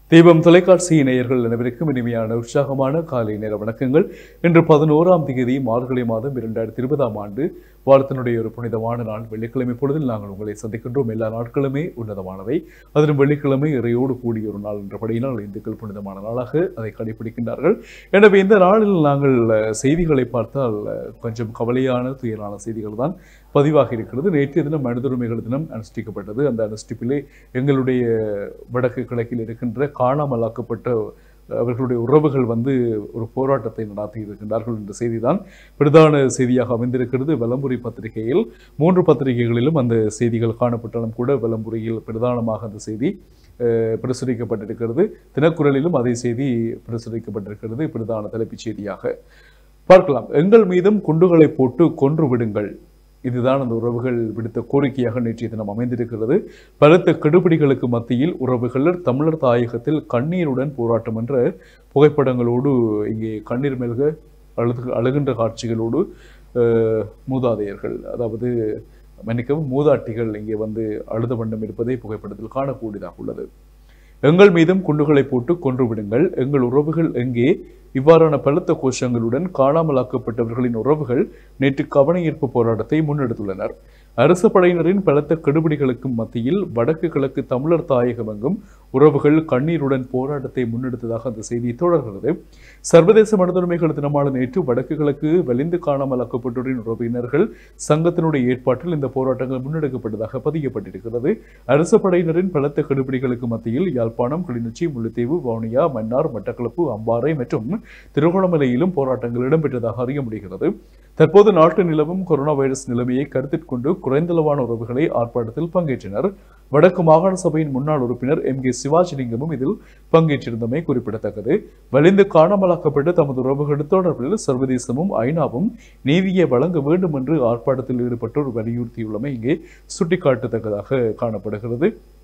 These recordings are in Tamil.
தீபம் தொலைக்காட்சி நேயர்கள் அனைவருக்கும் இனிமையான உற்சாகமான காலை நேர வணக்கங்கள் இன்று பதினோராம் தேதி மார்கழி மாதம் இரண்டாயிரத்தி இருபதாம் ஆண்டு வாரத்தினுடைய ஒரு புனிதமான நாள் வெள்ளிக்கிழமை பொழுதில் நாங்கள் உங்களை சந்திக்கின்றோம் எல்லா நாட்களுமே உன்னதமானவை அதிலும் வெள்ளிக்கிழமை இறையோடு கூடிய ஒரு நாள் என்றபடியினால் இந்துக்கள் புனிதமான நாளாக அதை கடைபிடிக்கின்றார்கள் எனவே இந்த நாளில் நாங்கள் அஹ், செய்திகளை பார்த்தால் அஹ், கொஞ்சம் கவலையான துயரான செய்திகள் தான் பதிவாகி இருக்கிறது நேற்றைய தினம் மனிதுரிமைகள் தினம் அனுஷ்டிக்கப்பட்டது அந்த அனுஷ்டிப்பிலே எங்களுடைய வடக்கு கிழக்கில் இருக்கின்ற காணாமலாக்கப்பட்ட அவர்களுடைய உறவுகள் வந்து ஒரு போராட்டத்தை நடத்தி இருக்கின்றார்கள் என்ற செய்திதான் பிரதான செய்தியாக அமைந்திருக்கிறது வலம்புரி பத்திரிகையில் மூன்று பத்திரிகைகளிலும் அந்த செய்திகள் காணப்பட்டாலும் கூட வலம்புரியில் பிரதானமாக அந்த செய்தி அஹ், பிரசுரிக்கப்பட்டிருக்கிறது தினக்குரலிலும் அதே செய்தி பிரசுரிக்கப்பட்டிருக்கிறது பிரதான தலைப்புச் செய்தியாக பார்க்கலாம் எங்கள் மீதும் குண்டுகளை போட்டு கொன்று விடுங்கள் இதுதான் அந்த உறவுகள் விடுத்த கோரிக்கையாக நேற்றைய தினம் அமைந்திருக்கிறது பலத்த கெடுபிடிகளுக்கு மத்தியில் உறவுகள் தமிழர் தாயகத்தில் கண்ணீருடன் போராட்டம் என்ற புகைப்படங்களோடு இங்கே கண்ணீர் மெல்க அழுது அழுகின்ற காட்சிகளோடு அஹ், மூதாதையர்கள் அதாவது மன்னிக்கவும் மூதாட்டிகள் இங்கே வந்து அழுத வண்ணம் இருப்பதை புகைப்படத்தில் காணக்கூடியதாக உள்ளது எங்கள் மீதும் குண்டுகளை போட்டு கொன்று விடுங்கள் எங்கள் உறவுகள் எங்கே இவ்வாறான பலத்த கோஷங்களுடன் காணாமலாக்கப்பட்டவர்களின் உறவுகள் நேற்று கவனஈர்ப்பு போராட்டத்தை முன்னெடுத்துள்ளனர் அரசு படையினரின் பலத்த கெடுபிடிகளுக்கு மத்தியில் வடக்கு கிழக்கு தமிழர் தாயகமெங்கும் உறவுகள் கண்ணீருடன் போராட்டத்தை முன்னெடுத்ததாக அந்த செய்தி தொடர்கிறது சர்வதேச மனிதுரிமைகள் தினமான நேற்று வடக்கு கிழக்கு வலிந்து காணாமலாக்கப்பட்டோரின் உறவினர்கள் சங்கத்தினுடைய ஏற்பாட்டில் இந்த போராட்டங்கள் முன்னெடுக்கப்பட்டதாக பதியப்பட்டிருக்கிறது அரசு படையினரின் பலத்த கெடுபிடிகளுக்கு மத்தியில் யாழ்ப்பாணம் கிளிநொச்சி முல்லைத்தீவு வவுனியா மன்னார் மட்டக்களப்பு அம்பாறை மற்றும் திருகோணமலையிலும் போராட்டங்கள் இடம்பெற்றதாக அறிய முடிகிறது தற்போது நாட்டு நிலவும் கொரோனா வைரஸ் நிலைமையை கருத்தில் கொண்டு குறைந்தளவான உறவுகளை ஆர்ப்பாட்டத்தில் பங்கேற்றனர் வடக்கு மாகாண சபையின் முன்னாள் உறுப்பினர் எம் கே சிவாஜிலிங்கமும் இதில் பங்கேற்றிருந்தமை குறிப்பிடத்தக்கது வலிந்து காணாமலாக்கப்பட்ட தமது உறவுகள் தொடர்பில் சர்வதேசமும் ஐநாவும் நீதியை வழங்க வேண்டும் என்று ஆர்ப்பாட்டத்தில் ஈடுபட்டோர் வலியுறுத்தியுள்ளமை இங்கே சுட்டிக்காட்டத்தக்கதாக காணப்படுகிறது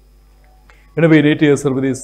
எனவே நேற்றைய சர்வதேச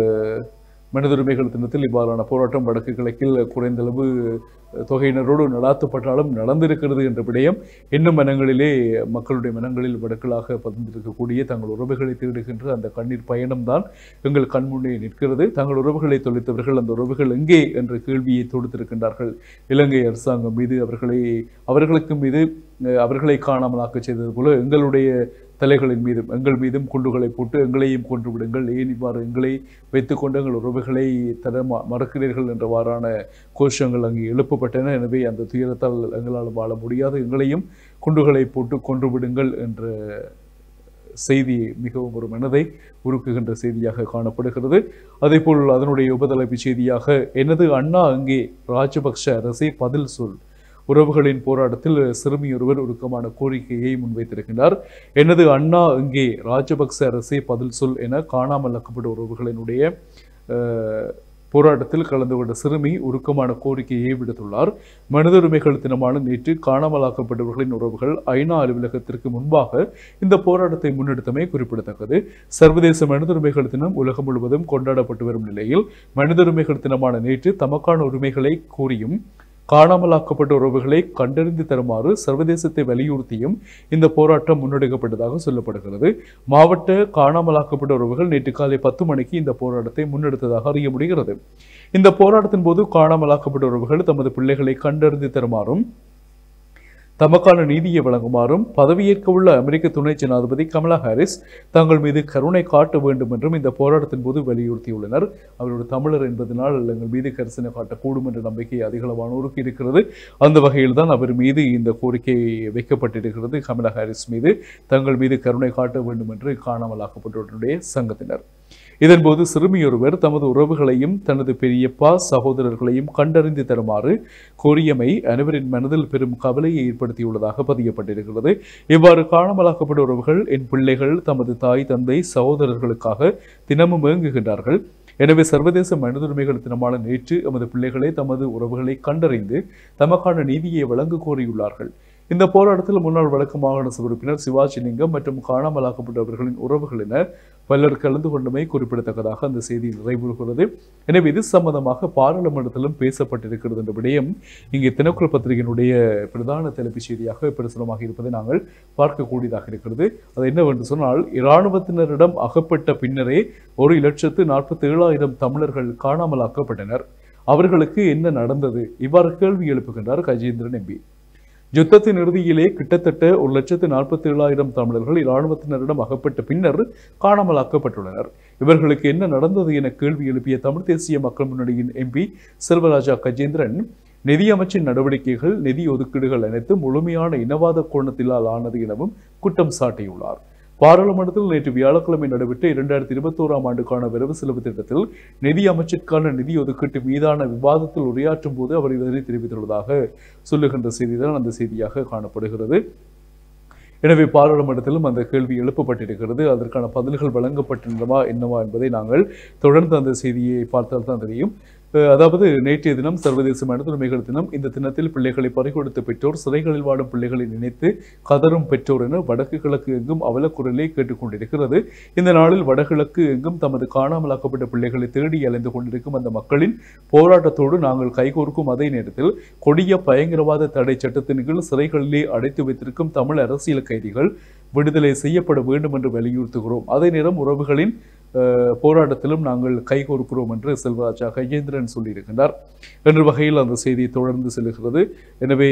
மனித உரிமைகள் தினத்தில் இவ்வாறான போராட்டம் வடக்கு கிழக்கில் குறைந்தளவு தொகையினரோடு நடாத்தப்பட்டாலும் நடந்திருக்கிறது என்ற விடயம் இன்னும் மனங்களிலே மக்களுடைய மனங்களில் வடக்கலாக பதிந்திருக்கக்கூடிய தங்கள் உறவுகளை தேடுகின்ற அந்த கண்ணீர் பயணம்தான் எங்கள் கண்முன்னே நிற்கிறது தங்கள் உறவுகளை தொலைத்தவர்கள் அந்த உறவுகள் எங்கே என்ற கேள்வியை தொடுத்திருக்கின்றார்கள் இலங்கை அரசாங்கம் மீது அவர்களை அவர்களுக்கு மீது அஹ், அவர்களை காணாமலாக்க செய்தது போல எங்களுடைய தலைகளின் மீதும் எங்கள் மீதும் குண்டுகளை போட்டு எங்களையும் கொன்று விடுங்கள் ஏன் இவ்வாறு எங்களை வைத்துக்கொண்டு எங்கள் உறவுகளை தர ம- மறக்கிறீர்கள் என்றவாறான கோஷங்கள் அங்கே எழுப்பப்பட்டன எனவே அந்த துயரத்தால் எங்களால் வாழ முடியாது எங்களையும் குண்டுகளை போட்டு கொன்று விடுங்கள் என்ற செய்தி மிகவும் ஒரு மனதை உருக்குகின்ற செய்தியாக காணப்படுகிறது அதேபோல் அதனுடைய உபதலைப்பு செய்தியாக எனது அண்ணா அங்கே ராஜபக்ஷ அரசே பதில் சொல் உறவுகளின் போராட்டத்தில் சிறுமி ஒருவர் உருக்கமான கோரிக்கையை முன்வைத்திருக்கின்றார் எனது அண்ணா இங்கே ராஜபக்ச அரசே பதில் சொல் என காணாமலாக்கப்பட்ட உறவுகளினுடைய அஹ், போராட்டத்தில் கலந்து கொண்ட சிறுமி உருக்கமான கோரிக்கையை விடுத்துள்ளார் மனித உரிமைகள் தினமான நேற்று காணாமலாக்கப்பட்டவர்களின் உறவுகள் ஐநா அலுவலகத்திற்கு முன்பாக இந்த போராட்டத்தை முன்னெடுத்தமை குறிப்பிடத்தக்கது சர்வதேச மனித உரிமைகள் தினம் உலகம் முழுவதும் கொண்டாடப்பட்டு வரும் நிலையில் மனித உரிமைகள் தினமான நேற்று தமக்கான உரிமைகளை கூறியும் காணாமலாக்கப்பட்ட உறவுகளை கண்டறிந்து தருமாறு சர்வதேசத்தை வலியுறுத்தியும் இந்த போராட்டம் முன்னெடுக்கப்பட்டதாக சொல்லப்படுகிறது மாவட்ட காணாமலாக்கப்பட்ட உறவுகள் நேற்று காலை பத்து மணிக்கு இந்த போராட்டத்தை முன்னெடுத்ததாக அறிய முடிகிறது இந்த போராட்டத்தின் போது காணாமலாக்கப்பட்ட உறவுகள் தமது பிள்ளைகளை கண்டறிந்து தருமாறும் தமக்கான நீதியை வழங்குமாறும் பதவியேற்க உள்ள அமெரிக்க துணை ஜனாதிபதி கமலா ஹாரிஸ் தங்கள் மீது கருணை காட்ட வேண்டும் என்றும் இந்த போராட்டத்தின் போது வலியுறுத்தியுள்ளனர் அவர் ஒரு தமிழர் என்பதனால் எங்கள் மீது கரிசனை காட்டக்கூடும் என்ற நம்பிக்கை அதிகளவானோருக்கு இருக்கிறது அந்த வகையில் தான் அவர் மீது இந்த கோரிக்கை வைக்கப்பட்டிருக்கிறது கமலா ஹாரிஸ் மீது தங்கள் மீது கருணை காட்ட வேண்டும் என்று காணாமலாக்கப்பட்டவர்களுடைய சங்கத்தினர் இதன்போது சிறுமியொருவர் தமது உறவுகளையும் தனது பெரியப்பா சகோதரர்களையும் கண்டறிந்து தருமாறு கோரியமை அனைவரின் மனதில் பெரும் கவலையை ஏற்படுத்தியுள்ளதாக பதியப்பட்டிருக்கிறது இவ்வாறு காணாமலாக்கப்பட்ட உறவுகள் என் பிள்ளைகள் தமது தாய் தந்தை சகோதரர்களுக்காக தினமும் ஏங்குகின்றார்கள் எனவே சர்வதேச மனித உரிமைகள் தினமான நேற்று எமது பிள்ளைகளை தமது உறவுகளை கண்டறிந்து தமக்கான நீதியை வழங்க கோரியுள்ளார்கள் இந்த போராட்டத்தில் முன்னாள் வடக்கு மாகாண சபை உறுப்பினர் சிவாஜி லிங்கம் மற்றும் காணாமலாக்கப்பட்டவர்களின் உறவுகள் என பலர் கலந்து கொண்டமை குறிப்பிடத்தக்கதாக அந்த செய்தி நிறைவுறுகிறது எனவே இது சம்பந்தமாக பாராளுமன்றத்திலும் பேசப்பட்டிருக்கிறது என்ற விடயம் இங்கே தினக்குரல் பத்திரிகையினுடைய பிரதான தலைப்புச் செய்தியாக பிரசுரமாக இருப்பதை நாங்கள் பார்க்கக்கூடியதாக இருக்கிறது அது என்னவென்று சொன்னால் இராணுவத்தினரிடம் அகப்பட்ட பின்னரே ஒரு லட்சத்து நாற்பத்தி ஏழாயிரம் தமிழர்கள் காணாமலாக்கப்பட்டனர் அவர்களுக்கு என்ன நடந்தது இவ்வாறு கேள்வி எழுப்புகின்றார் கஜேந்திரன் எம்பி யுத்தத்தின் இறுதியிலே கிட்டத்தட்ட ஒரு லட்சத்து நாற்பத்தி ஏழாயிரம் தமிழர்கள் இராணுவத்தினரிடம் அகப்பட்ட பின்னர் காணாமலாக்கப்பட்டுள்ளனர் இவர்களுக்கு என்ன நடந்தது என கேள்வி எழுப்பிய தமிழ் தேசிய மக்கள் முன்னணியின் எம்பி செல்வராஜா கஜேந்திரன் நிதியமைச்சின் நடவடிக்கைகள் நிதி ஒதுக்கீடுகள் அனைத்தும் முழுமையான இனவாத கோணத்திலால் ஆனது எனவும் குற்றம் சாட்டியுள்ளார் பாராளுமன்றத்தில் நேற்று வியாழக்கிழமை நடைபெற்ற இரண்டாயிரத்தி இருபத்தோராம் ஆண்டுக்கான வரவு செலவு திட்டத்தில் நிதி அமைச்சிற்கான நிதி ஒதுக்கீட்டு மீதான விவாதத்தில் உரையாற்றும் போது அவர் இதனை தெரிவித்துள்ளதாக சொல்லுகின்ற செய்திதான் அந்த செய்தியாக காணப்படுகிறது எனவே பாராளுமன்றத்திலும் அந்த கேள்வி எழுப்பப்பட்டிருக்கிறது அதற்கான பதில்கள் வழங்கப்பட்டிருந்தமா என்னவா என்பதை நாங்கள் தொடர்ந்து அந்த செய்தியை பார்த்தால் தான் தெரியும் அஹ் அதாவது நேற்றைய தினம் சர்வதேச மனிதுரிமைகள் தினம் இந்த தினத்தில் பிள்ளைகளை பறிகொடுத்த பெற்றோர் சிறைகளில் வாடும் பிள்ளைகளை நினைத்து கதரும் பெற்றோர் என வடக்கு கிழக்கு எங்கும் அவலக்குரலை கேட்டுக்கொண்டிருக்கிறது இந்த நாளில் வடகிழக்கு எங்கும் தமது காணாமலாக்கப்பட்ட பிள்ளைகளை தேடி அலைந்து கொண்டிருக்கும் அந்த மக்களின் போராட்டத்தோடு நாங்கள் கைகோர்க்கும் அதே நேரத்தில் கொடிய பயங்கரவாத தடை சட்டத்தின் கீழ் சிறைகளிலே அடைத்து வைத்திருக்கும் தமிழ் அரசியல் கைதிகள் விடுதலை செய்யப்பட வேண்டும் என்று வலியுறுத்துகிறோம் அதே நேரம் உறவுகளின் அஹ், போராட்டத்திலும் நாங்கள் கைகோர்க்கிறோம் என்று செல்வராஜா கஜேந்திரன் சொல்லியிருக்கின்றார் என்ற வகையில் அந்த செய்தி தொடர்ந்து செல்கிறது எனவே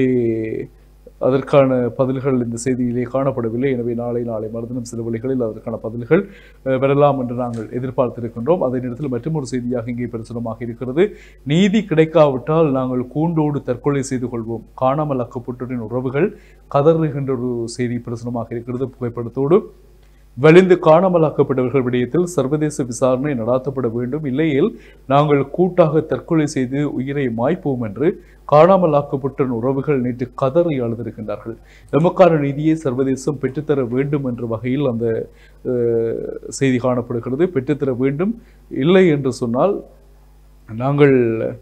அதற்கான பதில்கள் இந்த செய்தியிலே காணப்படவில்லை எனவே நாளை நாளை மறுதினம் சில வழிகளில் அதற்கான பதில்கள் அஹ், வரலாம் என்று நாங்கள் எதிர்பார்த்திருக்கின்றோம் அதே நேரத்தில் மற்றொரு செய்தியாக இங்கே பிரசுரமாக இருக்கிறது நீதி கிடைக்காவிட்டால் நாங்கள் கூண்டோடு தற்கொலை செய்து கொள்வோம் காணாமல் அக்கப்பட்டோரின் உறவுகள் கதறுகின்ற ஒரு செய்தி பிரசுரமாக இருக்கிறது புகைப்படத்தோடு வலிந்து காணாமலாக்கப்பட்டவர்கள் விடயத்தில் சர்வதேச விசாரணை நடாத்தப்பட வேண்டும் இல்லையேல் நாங்கள் கூட்டாக தற்கொலை செய்து உயிரை மாய்ப்போம் என்று காணாமலாக்கப்பட்ட உறவுகள் நேற்று கதறி அழுதிருக்கின்றார்கள் எமக்கான நீதியை சர்வதேசம் பெற்றுத்தர வேண்டும் என்ற வகையில் அந்த அஹ், செய்தி காணப்படுகிறது பெற்றுத்தர வேண்டும் இல்லை என்று சொன்னால் நாங்கள்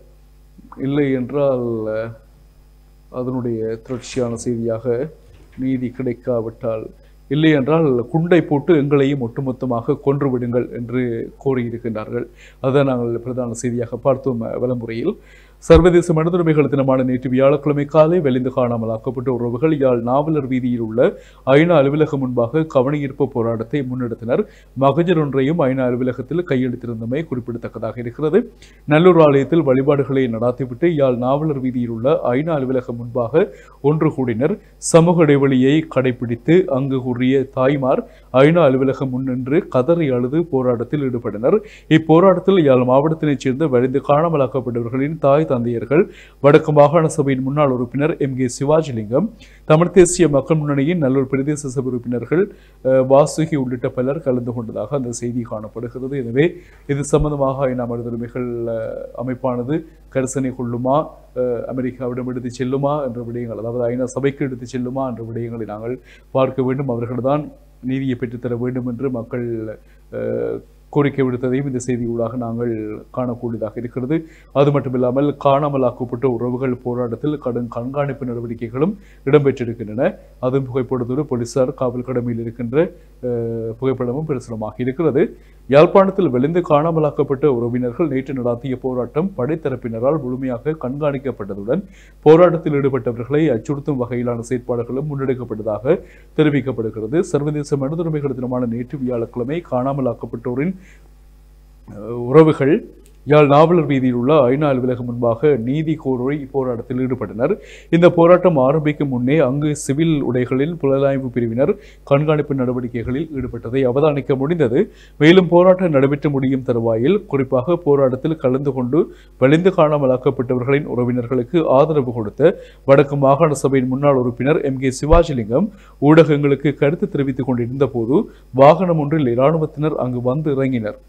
இல்லை என்றால் அஹ், அதனுடைய தொடர்ச்சியான செய்தியாக நீதி கிடைக்காவிட்டால் இல்லை என்றால் குண்டை போட்டு எங்களையும் ஒட்டுமொத்தமாக கொன்று விடுங்கள் என்று கோரியிருக்கின்றார்கள் அதை நாங்கள் பிரதான செய்தியாக பார்த்தோம் அஹ், வலமுறையில் சர்வதேச மனிதுரிமைகள் தினமான நேற்று வியாழக்கிழமை காலை வெளிந்து காணாமலாக்கப்பட்ட உறவுகள் யாழ் நாவலர் வீதியில் உள்ள ஐநா அலுவலகம் முன்பாக கவனஈர்ப்பு போராட்டத்தை முன்னெடுத்தனர் மகஜர் ஒன்றையும் ஐநா அலுவலகத்தில் கையெழுத்திருந்தமை குறிப்பிடத்தக்கதாக இருக்கிறது நல்லூர் ஆலயத்தில் வழிபாடுகளை நடாத்திவிட்டு யாழ் நாவலர் வீதியில் உள்ள ஐநா அலுவலகம் முன்பாக ஒன்று கூடினர் சமூக இடைவெளியை கடைபிடித்து அங்கு கூறிய தாய்மார் ஐநா அலுவலகம் முன்னின்று கதறி அழுது போராட்டத்தில் ஈடுபட்டனர் இப்போராட்டத்தில் யாழ் மாவட்டத்தினைச் சேர்ந்த வழிந்து காணாமலாக்கப்பட்டவர்களின் தாய் தந்தையர்கள் வடக்கு மாகாண சபையின் முன்னாள் உறுப்பினர் எம் கே சிவாஜிலிங்கம் தமிழ் தேசிய மக்கள் முன்னணியின் நல்லூர் பிரதேச சபை உறுப்பினர்கள் அஹ், வாசுகி உள்ளிட்ட பலர் கலந்து கொண்டதாக அந்த செய்தி காணப்படுகிறது எனவே இது சம்பந்தமாக ஐநா மனித உரிமைகள் அஹ், அமைப்பானது கரிசனை கொள்ளுமா அஹ், அமெரிக்காவிடம் எடுத்து செல்லுமா என்ற விடயங்கள் அதாவது ஐநா சபைக்கு எடுத்து செல்லுமா என்ற விடயங்களை நாங்கள் பார்க்க வேண்டும் அவர்கள்தான் நீதியை பெற்றுத்தர வேண்டும் என்று மக்கள் அஹ், கோரிக்கை விடுத்ததையும் இந்த செய்தியூடாக நாங்கள் காணக்கூடியதாக இருக்கிறது அது மட்டுமில்லாமல் காணாமலாக்கப்பட்ட உறவுகள் போராட்டத்தில் கடும் கண்காணிப்பு நடவடிக்கைகளும் இடம்பெற்றிருக்கின்றன அதுவும் புகைப்படத்தோடு போலீசார் காவல் கடமையில் இருக்கின்ற அஹ், புகைப்படமும் பிரசுரமாக இருக்கிறது யாழ்ப்பாணத்தில் வெளிந்து காணாமலாக்கப்பட்ட உறவினர்கள் நேற்று நடாத்திய போராட்டம் படைத்தரப்பினரால் முழுமையாக கண்காணிக்கப்பட்டதுடன் போராட்டத்தில் ஈடுபட்டவர்களை அச்சுறுத்தும் வகையிலான செயற்பாடுகளும் முன்னெடுக்கப்பட்டதாக தெரிவிக்கப்படுகிறது சர்வதேச மனிதுரிமைகள் தினமான நேற்று வியாழக்கிழமை காணாமலாக்கப்பட்டோரின் அஹ், உறவுகள் யாழ் நாவலர் வீதியில் உள்ள ஐநா அலுவலகம் முன்பாக நீதி கோரி போராட்டத்தில் ஈடுபட்டனர் இந்த போராட்டம் ஆரம்பிக்கும் முன்னே அங்கு சிவில் உடைகளில் புலனாய்வு பிரிவினர் கண்காணிப்பு நடவடிக்கைகளில் ஈடுபட்டதை அவதானிக்க முடிந்தது மேலும் போராட்டம் நடைபெற்று முடியும் தருவாயில் குறிப்பாக போராட்டத்தில் கலந்து கொண்டு வலிந்து காணாமலாக்கப்பட்டவர்களின் உறவினர்களுக்கு ஆதரவு கொடுத்த வடக்கு மாகாண சபையின் முன்னாள் உறுப்பினர் எம் கே சிவாஜிலிங்கம் ஊடகங்களுக்கு கருத்து தெரிவித்துக் கொண்டிருந்த போது வாகனம் ஒன்றில் இராணுவத்தினர் அங்கு வந்து இறங்கினர்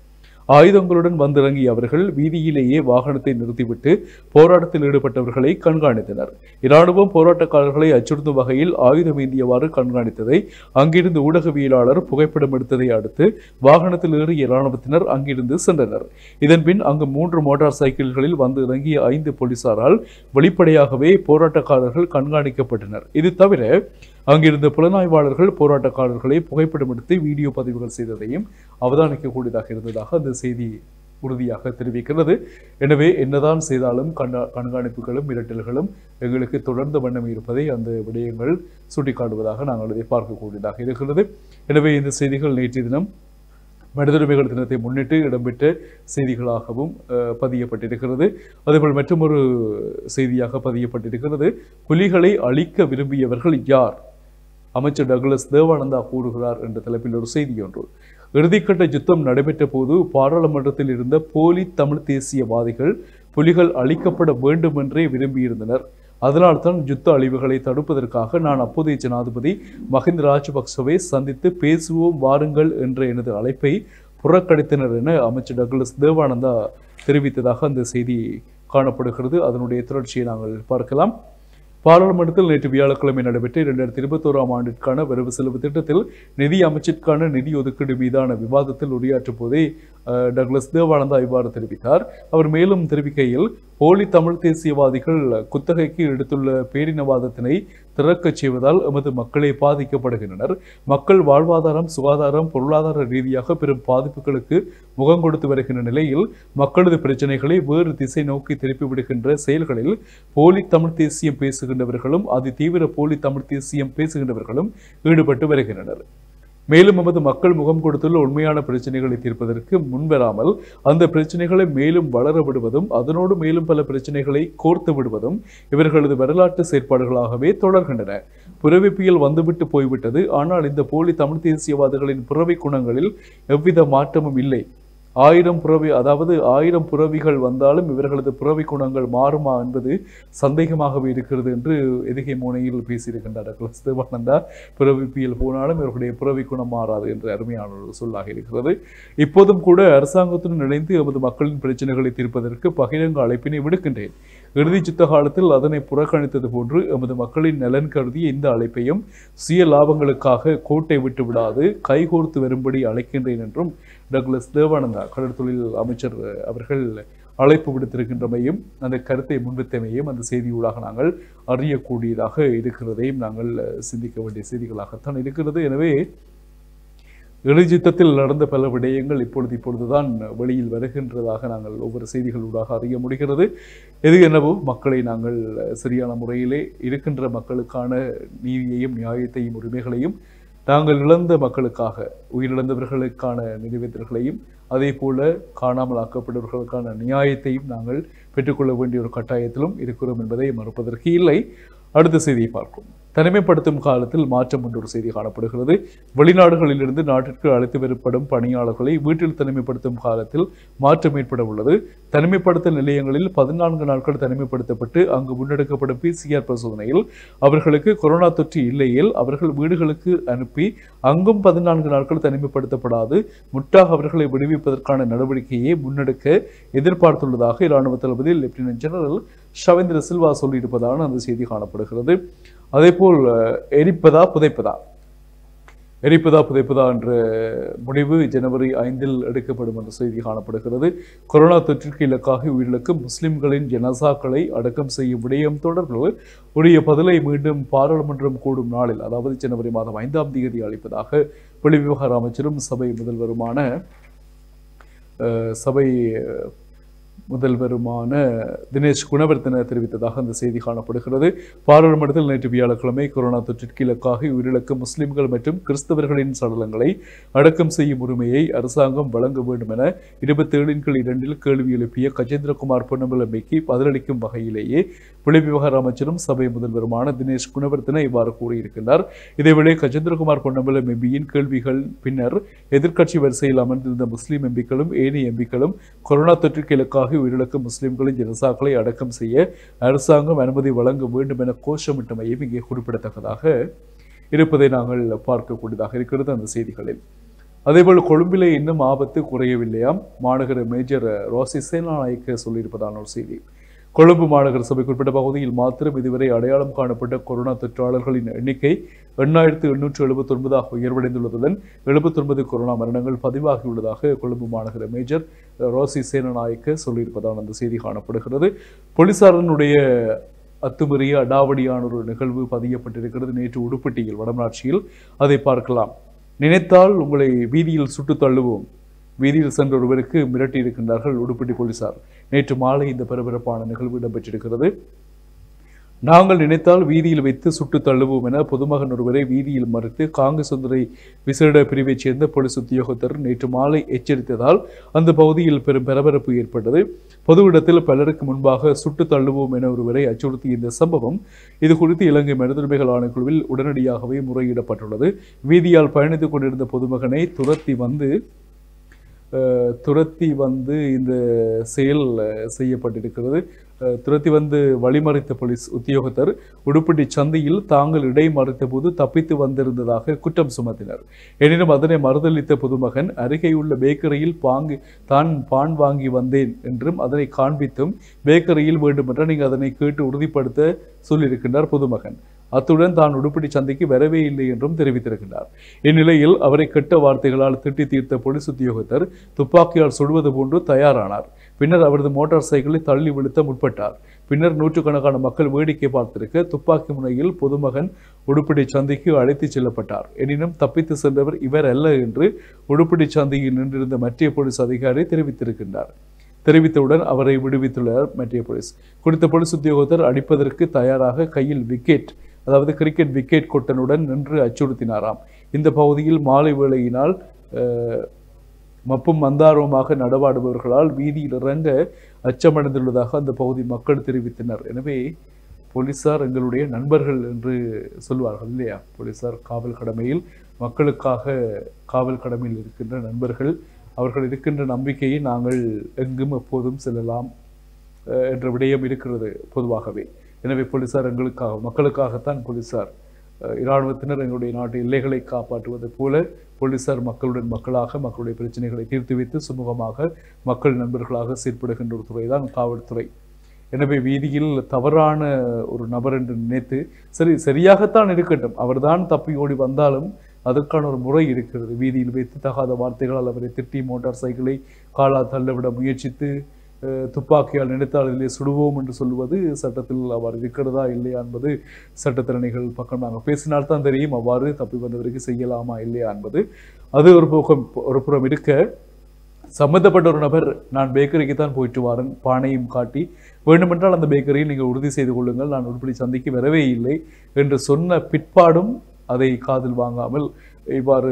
ஆயுதங்களுடன் வந்திறங்கிய அவர்கள் வீதியிலேயே வாகனத்தை நிறுத்திவிட்டு போராட்டத்தில் ஈடுபட்டவர்களை கண்காணித்தனர் இராணுவம் போராட்டக்காரர்களை அச்சுறுத்தும் வகையில் ஆயுதம் ஏந்தியவாறு கண்காணித்ததை அங்கிருந்து ஊடகவியலாளர் புகைப்படம் எடுத்ததை அடுத்து வாகனத்தில் ஏறிய இராணுவத்தினர் அங்கிருந்து சென்றனர் இதன்பின் அங்கு மூன்று மோட்டார் சைக்கிள்களில் வந்து இறங்கிய ஐந்து போலீசாரால் வெளிப்படையாகவே போராட்டக்காரர்கள் கண்காணிக்கப்பட்டனர் இது தவிர அங்கிருந்த புலனாய்வாளர்கள் போராட்டக்காரர்களை புகைப்படம் எடுத்து வீடியோ பதிவுகள் செய்ததையும் அவதானிக்கக்கூடியதாக இருந்ததாக அந்த செய்தி உறுதியாக தெரிவிக்கிறது எனவே என்னதான் செய்தாலும் கண்கா கண்காணிப்புகளும் மிரட்டல்களும் எங்களுக்கு தொடர்ந்த வண்ணம் இருப்பதை அந்த விடயங்கள் சுட்டிக்காட்டுவதாக நாங்கள் இதை பார்க்கக்கூடியதாக இருக்கிறது எனவே இந்த செய்திகள் நேற்றைய தினம் மனிதரிமைகள் தினத்தை முன்னிட்டு இடம்பெற்ற செய்திகளாகவும் அஹ், பதியப்பட்டிருக்கிறது அதேபோல் மற்றொரு செய்தியாக பதியப்பட்டிருக்கிறது புலிகளை அழிக்க விரும்பியவர்கள் யார் அமைச்சர் டக்ளஸ் தேவானந்தா கூறுகிறார் என்ற தலைப்பில் ஒரு செய்தி ஒன்று இறுதிக்கட்ட யுத்தம் நடைபெற்ற போது பாராளுமன்றத்தில் இருந்த போலி தமிழ் தேசியவாதிகள் புலிகள் அழிக்கப்பட வேண்டுமென்றே விரும்பியிருந்தனர் அதனால்தான் யுத்த அழிவுகளை தடுப்பதற்காக நான் அப்போதைய ஜனாதிபதி மஹிந்த ராஜபக்சவை சந்தித்து பேசுவோம் வாருங்கள் என்ற எனது அழைப்பை புறக்கணித்தனர் என அமைச்சர் டக்ளஸ் தேவானந்தா தெரிவித்ததாக அந்த செய்தி காணப்படுகிறது அதனுடைய தொடர்ச்சியை நாங்கள் பார்க்கலாம் பாராளுமன்றத்தில் நேற்று வியாழக்கிழமை நடைபெற்ற இரண்டாயிரத்தி இருபத்தோராம் ஆண்டிற்கான வரவு செலவு திட்டத்தில் நிதி அமைச்சிற்கான நிதி ஒதுக்கீடு மீதான விவாதத்தில் உரையாற்றும் போதே அஹ், டக்ளஸ் தேவானந்தா இவ்வாறு தெரிவித்தார் அவர் மேலும் தெரிவிக்கையில் போலி தமிழ் தேசியவாதிகள் குத்தகைக்கு எடுத்துள்ள பேரினவாதத்தினை திறக்கச் செய்வதால் எமது மக்களே பாதிக்கப்படுகின்றனர் மக்கள் வாழ்வாதாரம் சுகாதாரம் பொருளாதார ரீதியாக பெரும் பாதிப்புகளுக்கு முகம் கொடுத்து வருகின்ற நிலையில் மக்களது பிரச்சனைகளை வேறு திசை நோக்கி திருப்பி விடுகின்ற செயல்களில் போலி தமிழ் தேசியம் பேசுகின்றவர்களும் அதி தீவிர போலி தமிழ் தேசியம் பேசுகின்றவர்களும் ஈடுபட்டு வருகின்றனர் மேலும் நமது மக்கள் முகம் கொடுத்துள்ள உண்மையான பிரச்சனைகளை தீர்ப்பதற்கு முன்வராமல் அந்த பிரச்சனைகளை மேலும் வளர விடுவதும் அதனோடு மேலும் பல பிரச்சனைகளை கோர்த்து விடுவதும் இவர்களது வரலாற்று செயற்பாடுகளாகவே தொடர்கின்றன புறவிப்பியல் வந்துவிட்டு போய்விட்டது ஆனால் இந்த போலி தமிழ் தேசியவாதிகளின் புறவை குணங்களில் எவ்வித மாற்றமும் இல்லை ஆயிரம் புறவி அதாவது ஆயிரம் புறவிகள் வந்தாலும் இவர்களது புறவி குணங்கள் மாறுமா என்பது சந்தேகமாகவே இருக்கிறது என்று எதிகை முனையில் பேசியிருக்கின்றார் டக்ளஸ் தேவானந்தா புறவிப்பியல் போனாலும் இவர்களுடைய புறவி குணம் மாறாது என்று அருமையான ஒரு சொல்லாக இருக்கிறது இப்போதும் கூட அரசாங்கத்துடன் இணைந்து எமது மக்களின் பிரச்சனைகளை தீர்ப்பதற்கு பகிரங்க அழைப்பினை விடுக்கின்றேன் இறுதி யுத்த காலத்தில் அதனை புறக்கணித்தது போன்று எமது மக்களின் நலன் கருதி இந்த அழைப்பையும் சுய லாபங்களுக்காக கோட்டை விட்டு விடாது கைகோர்த்து வரும்படி அழைக்கின்றேன் என்றும் டக்ளஸ் தேவானந்தா கடற்தொழில் அமைச்சர் அவர்கள் அழைப்பு விடுத்திருக்கின்றமையும் அந்த கருத்தை முன்வைத்தமையும் அந்த செய்தியூடாக நாங்கள் அறியக்கூடியதாக இருக்கிறதையும் நாங்கள் சிந்திக்க வேண்டிய செய்திகளாகத்தான் இருக்கிறது எனவே இறுதியுத்தத்தில் நடந்த பல விடயங்கள் இப்பொழுது இப்பொழுதுதான் வெளியில் வருகின்றதாக நாங்கள் ஒவ்வொரு செய்திகளூடாக அறிய முடிகிறது எது என்னவோ மக்களை நாங்கள் சரியான முறையிலே இருக்கின்ற மக்களுக்கான நீதியையும் நியாயத்தையும் உரிமைகளையும் நாங்கள் இழந்த மக்களுக்காக உயிரிழந்தவர்களுக்கான நினைவேந்தல்களையும் அதே போல காணாமல் ஆக்கப்பட்டவர்களுக்கான நியாயத்தையும் நாங்கள் பெற்றுக்கொள்ள வேண்டிய ஒரு கட்டாயத்திலும் இருக்கிறோம் என்பதை மறுப்பதற்கு இல்லை அடுத்த செய்தியை பார்ப்போம் தனிமைப்படுத்தும் காலத்தில் மாற்றம் என்ற ஒரு செய்தி காணப்படுகிறது வெளிநாடுகளிலிருந்து நாட்டிற்கு அழைத்து வரப்படும் பணியாளர்களை வீட்டில் தனிமைப்படுத்தும் காலத்தில் மாற்றம் ஏற்பட உள்ளது தனிமைப்படுத்தல் நிலையங்களில் பதினான்கு நாட்கள் தனிமைப்படுத்தப்பட்டு அங்கு முன்னெடுக்கப்படும் பிசிஆர் பரிசோதனையில் அவர்களுக்கு கொரோனா தொற்று இல்லையில் அவர்கள் வீடுகளுக்கு அனுப்பி அங்கும் பதினான்கு நாட்கள் தனிமைப்படுத்தப்படாது முற்றாக அவர்களை விடுவிப்பதற்கான நடவடிக்கையை முன்னெடுக்க எதிர்பார்த்துள்ளதாக இராணுவ தளபதி லெப்டினன்ட் ஜெனரல் ஷவேந்திர சில்வா சொல்லியிருப்பதான அந்த செய்தி காணப்படுகிறது அதேபோல் அஹ், எரிப்பதா புதைப்பதா எரிப்பதா புதைப்பதா என்ற முடிவு ஜனவரி ஐந்தில் எடுக்கப்படும் என்ற செய்தி காணப்படுகிறது கொரோனா தொற்றிற்கு இலக்காக உயிரிழக்கும் முஸ்லிம்களின் ஜனசாக்களை அடக்கம் செய்யும் விடயம் தொடர்பில் உரிய பதிலை மீண்டும் பாராளுமன்றம் கூடும் நாளில் அதாவது ஜனவரி மாதம் ஐந்தாம் தேதி அளிப்பதாக வெளிவிவகார அமைச்சரும் சபை முதல்வருமான அஹ், சபை அஹ், முதல்வருமான தினேஷ் குணவர்த்தன தெரிவித்ததாக அந்த செய்தி காணப்படுகிறது பாராளுமன்றத்தில் நேற்று வியாழக்கிழமை கொரோனா தொற்றிற்கு இலக்காக உயிரிழக்கும் முஸ்லிம்கள் மற்றும் கிறிஸ்தவர்களின் சடலங்களை அடக்கம் செய்யும் உரிமையை அரசாங்கம் வழங்க வேண்டும் என இருபத்தேழின் கீழ் இரண்டில் கேள்வி எழுப்பிய கஜேந்திரகுமார் பொன்னம்பலமைக்கு பதிலளிக்கும் வகையிலேயே விளைவிவகார அமைச்சரும் சபை முதல்வருமான தினேஷ் குணவர்த்தன இவ்வாறு கூறியிருக்கின்றார் இதேவேளை கஜேந்திரகுமார் பொன்னம்பலம் எம்பியின் கேள்விகள் பின்னர் எதிர்க்கட்சி வரிசையில் அமர்ந்திருந்த முஸ்லிம் எம்பிக்களும் ஏனைய எம்பிக்களும் கொரோனா தொற்றுக்கு இலக்காக உயிரிழக்கும் முஸ்லிம்களின் ஜனசாக்களை அடக்கம் செய்ய அரசாங்கம் அனுமதி வழங்க வேண்டும் என கோஷமிட்டமையும் இங்கே குறிப்பிடத்தக்கதாக இருப்பதை நாங்கள் பார்க்கக்கூடியதாக இருக்கிறது அந்த செய்திகளில் அதேபோல் கொழும்பிலே இன்னும் ஆபத்து குறையவில்லையாம் மாநகர மேஜர் ரோசி சேனாநாயக்க சொல்லியிருப்பதான ஒரு செய்தி கொழும்பு மாநகர சபைக்குட்பட்ட பகுதியில் மாத்திரம் இதுவரை அடையாளம் காணப்பட்ட கொரோனா தொற்றாளர்களின் எண்ணிக்கை எண்ணாயிரத்து எண்ணூற்று எழுபத்தி ஒன்பதாக உயர்வடைந்துள்ளதுடன் எழுபத்தொன்பது கொரோனா மரணங்கள் பதிவாகியுள்ளதாக கொழும்பு மாநகர மேஜர் ரோசி சேனநாயக்க சொல்லியிருப்பதான அந்த செய்தி காணப்படுகிறது போலீசாரனுடைய அத்துமீறிய அடாவடியான ஒரு நிகழ்வு பதியப்பட்டிருக்கிறது நேற்று உடுப்பட்டியில் வடமராட்சியில் அதை பார்க்கலாம் நினைத்தால் உங்களை வீதியில் சுட்டு தள்ளுவோம் வீதியில் சென்ற ஒருவருக்கு மிரட்டி இருக்கின்றார்கள் உடுப்பட்டி போலீசார் நேற்று மாலை இந்த பரபரப்பான நிகழ்வு இடம்பெற்றிருக்கிறது நாங்கள் நினைத்தால் வீதியில் வைத்து சுட்டு தள்ளுவோம் என பொதுமகன் ஒருவரை வீதியில் மறுத்து காங்கசுந்தரை விசேட பிரிவைச் சேர்ந்த போலீஸ் உத்தியோகத்தர் நேற்று மாலை எச்சரித்ததால் அந்த பகுதியில் பெரும் பரபரப்பு ஏற்பட்டது பொது இடத்தில் பலருக்கு முன்பாக சுட்டு தள்ளுவோம் என ஒருவரை அச்சுறுத்திய இந்த சம்பவம் இது குறித்து இலங்கை மனிதர்மைகள் ஆணைக்குழுவில் உடனடியாகவே முறையிடப்பட்டுள்ளது வீதியால் பயணித்துக் கொண்டிருந்த பொதுமகனை துரத்தி வந்து அஹ், துரத்தி வந்து இந்த செயல் அஹ், செய்யப்பட்டிருக்கிறது அஹ், துரத்தி வந்து வழிமறைத்த போலீஸ் உத்தியோகத்தர் உடுப்பட்டி சந்தையில் தாங்கள் இடை மறைத்த போது தப்பித்து வந்திருந்ததாக குற்றம் சுமத்தினர் எனினும் அதனை மறுதளித்த பொதுமகன் அருகேயுள்ள பேக்கரியில் பாங்கு தான் பான் வாங்கி வந்தேன் என்றும் அதனை காண்பித்தும் பேக்கரியில் வேண்டுமென்றால் நீங்கள் அதனை கேட்டு உறுதிப்படுத்த சொல்லியிருக்கின்றார் பொதுமகன் அத்துடன் தான் உடுப்படி சந்தைக்கு வரவே இல்லை என்றும் தெரிவித்திருக்கின்றார் இந்நிலையில் அவரை கெட்ட வார்த்தைகளால் திட்டி தீர்த்த போலீஸ் உத்தியோகத்தர் துப்பாக்கியால் சுடுவது போன்று தயாரானார் பின்னர் அவரது மோட்டார் சைக்கிளை தள்ளி விழுத்த முற்பட்டார் பின்னர் நூற்றுக்கணக்கான மக்கள் வேடிக்கை பார்த்திருக்க துப்பாக்கி முனையில் பொதுமகன் உடுப்படி சந்தைக்கு அழைத்துச் செல்லப்பட்டார் எனினும் தப்பித்து சென்றவர் இவர் அல்ல என்று உடுப்படி சந்தையில் நின்றிருந்த மத்திய போலீஸ் அதிகாரி தெரிவித்திருக்கின்றார் தெரிவித்தவுடன் அவரை விடுவித்துள்ளார் மத்திய போலீஸ் குறித்த போலீஸ் உத்தியோகத்தர் அடிப்பதற்கு தயாராக கையில் விக்கெட் அதாவது கிரிக்கெட் விக்கெட் கொட்டனுடன் நின்று அச்சுறுத்தினாராம் இந்த பகுதியில் மாலை வேளையினால் அஹ், மப்பும் மந்தாரமாக நடமாடுபவர்களால் வீதியில் இறங்க அச்சமடைந்துள்ளதாக அந்த பகுதி மக்கள் தெரிவித்தனர் எனவே போலீசார் எங்களுடைய நண்பர்கள் என்று சொல்வார்கள் இல்லையா போலீசார் காவல் கடமையில் மக்களுக்காக காவல் கடமையில் இருக்கின்ற நண்பர்கள் அவர்கள் இருக்கின்ற நம்பிக்கையை நாங்கள் எங்கும் எப்போதும் செல்லலாம் அஹ், என்ற விடயம் இருக்கிறது பொதுவாகவே எனவே போலீசார் எங்களுக்காக மக்களுக்காகத்தான் போலீசார் அஹ், இராணுவத்தினர் எங்களுடைய நாட்டு எல்லைகளை காப்பாற்றுவது போல போலீசார் மக்களுடன் மக்களாக மக்களுடைய பிரச்சனைகளை தீர்த்து வைத்து சுமூகமாக மக்கள் நண்பர்களாக செயற்படுகின்ற ஒரு துறை தான் காவல்துறை எனவே வீதியில் தவறான ஒரு நபர் என்று நினைத்து சரி சரியாகத்தான் இருக்கட்டும் அவர்தான் தப்பி ஓடி வந்தாலும் அதற்கான ஒரு முறை இருக்கிறது வீதியில் வைத்து தகாத வார்த்தைகளால் அவரை திட்டி மோட்டார் சைக்கிளை காலா தள்ளவிட முயற்சித்து அஹ், துப்பாக்கியால் நினைத்தால் இதிலே சுடுவோம் என்று சொல்லுவது சட்டத்தில் அவ்வாறு இருக்கிறதா இல்லையா என்பது சட்டத்திறனைகள் பக்கம் நாங்கள் பேசினால்தான் தெரியும் அவ்வாறு தப்பி வந்தவருக்கு செய்யலாமா இல்லையா என்பது அது ஒரு பக்கம் ஒரு புறம் இருக்க சம்மந்தப்பட்ட ஒரு நபர் நான் பேக்கரிக்கு தான் போயிட்டு வரேன் பானையும் காட்டி வேண்டுமென்றால் அந்த பேக்கரியில் நீங்கள் உறுதி செய்து கொள்ளுங்கள் நான் உருப்படி சந்தைக்கு வரவே இல்லை என்று சொன்ன பிற்பாடும் அதை காதில் வாங்காமல் இவ்வாறு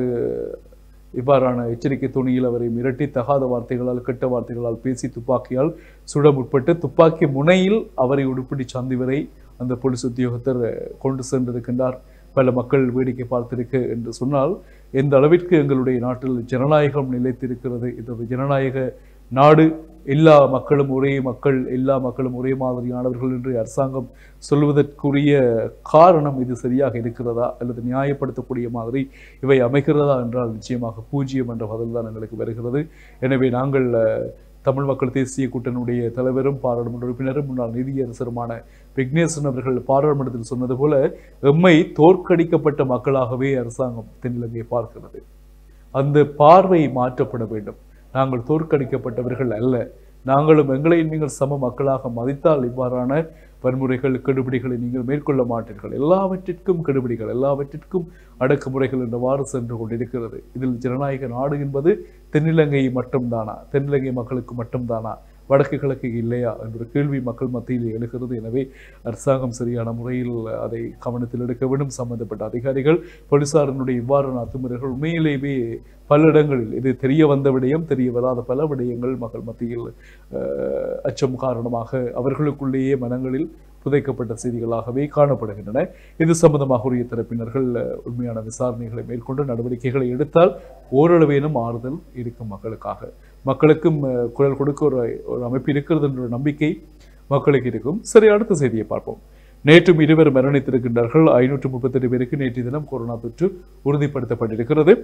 இவ்வாறான எச்சரிக்கை துணியில் அவரை மிரட்டி தகாத வார்த்தைகளால் கெட்ட வார்த்தைகளால் பேசி துப்பாக்கியால் சுட முற்பட்டு துப்பாக்கி முனையில் அவரை உடுப்பிடி சந்தி வரை அந்த போலீஸ் உத்தியோகத்தர் கொண்டு சென்றிருக்கின்றார் பல மக்கள் வேடிக்கை பார்த்திருக்கு என்று சொன்னால் எந்த அளவிற்கு எங்களுடைய நாட்டில் ஜனநாயகம் நிலைத்திருக்கிறது இது ஒரு ஜனநாயக நாடு எல்லா மக்களும் ஒரே மக்கள் எல்லா மக்களும் ஒரே மாதிரியானவர்கள் என்று அரசாங்கம் சொல்வதற்குரிய காரணம் இது சரியாக இருக்கிறதா அல்லது நியாயப்படுத்தக்கூடிய மாதிரி இவை அமைகிறதா என்றால் நிச்சயமாக பூஜ்ஜியம் என்ற பதில் தான் எங்களுக்கு வருகிறது எனவே நாங்கள் அஹ், தமிழ் மக்கள் தேசிய கூட்டணியுடைய தலைவரும் பாராளுமன்ற உறுப்பினரும் முன்னாள் நீதியரசருமான விக்னேசன் அவர்கள் பாராளுமன்றத்தில் சொன்னது போல எம்மை தோற்கடிக்கப்பட்ட மக்களாகவே அரசாங்கம் தென்னிலங்கையை பார்க்கிறது அந்த பார்வை மாற்றப்பட வேண்டும் நாங்கள் தோற்கடிக்கப்பட்டவர்கள் அல்ல நாங்களும் எங்களை நீங்கள் சம மக்களாக மதித்தால் இவ்வாறான வன்முறைகள் கெடுபிடிகளை நீங்கள் மேற்கொள்ள மாட்டீர்கள் எல்லாவற்றிற்கும் கெடுபிடிகள் எல்லாவற்றிற்கும் அடக்குமுறைகள் என்றவாறு சென்று கொண்டிருக்கிறது இதில் ஜனநாயக நாடு என்பது தென்னிலங்கை மட்டும்தானா தென்னிலங்கை மக்களுக்கு மட்டும்தானா வடக்கு கிழக்கு இல்லையா என்ற கேள்வி மக்கள் மத்தியில் எழுகிறது எனவே அரசாங்கம் சரியான முறையில் அதை கவனத்தில் எடுக்க வேண்டும் சம்பந்தப்பட்ட அதிகாரிகள் போலீசாரினுடைய இவ்வாறான அத்துமுறைகள் உண்மையிலேயே பல இடங்களில் இது தெரிய வந்த விடயம் தெரிய வராத பல விடயங்கள் மக்கள் மத்தியில் அஹ், அச்சம் காரணமாக அவர்களுக்குள்ளேயே மனங்களில் புதைக்கப்பட்ட செய்திகளாகவே காணப்படுகின்றன இது சம்பந்தமாக உரிய தரப்பினர்கள் அஹ், உண்மையான விசாரணைகளை மேற்கொண்டு நடவடிக்கைகளை எடுத்தால் ஓரளவேனும் ஆறுதல் இருக்கும் மக்களுக்காக மக்களுக்கும் அஹ், குரல் கொடுக்க ஒரு ஒரு அமைப்பு இருக்கிறது என்ற ஒரு நம்பிக்கை மக்களுக்கு இருக்கும் சரி அடுத்த செய்தியை பார்ப்போம் நேற்றும் இருவர் மரணித்திருக்கின்றார்கள் ஐநூற்று முப்பத்தெட்டு பேருக்கு நேற்று தினம் கொரோனா தொற்று உறுதிப்படுத்தப்பட்டிருக்கிறது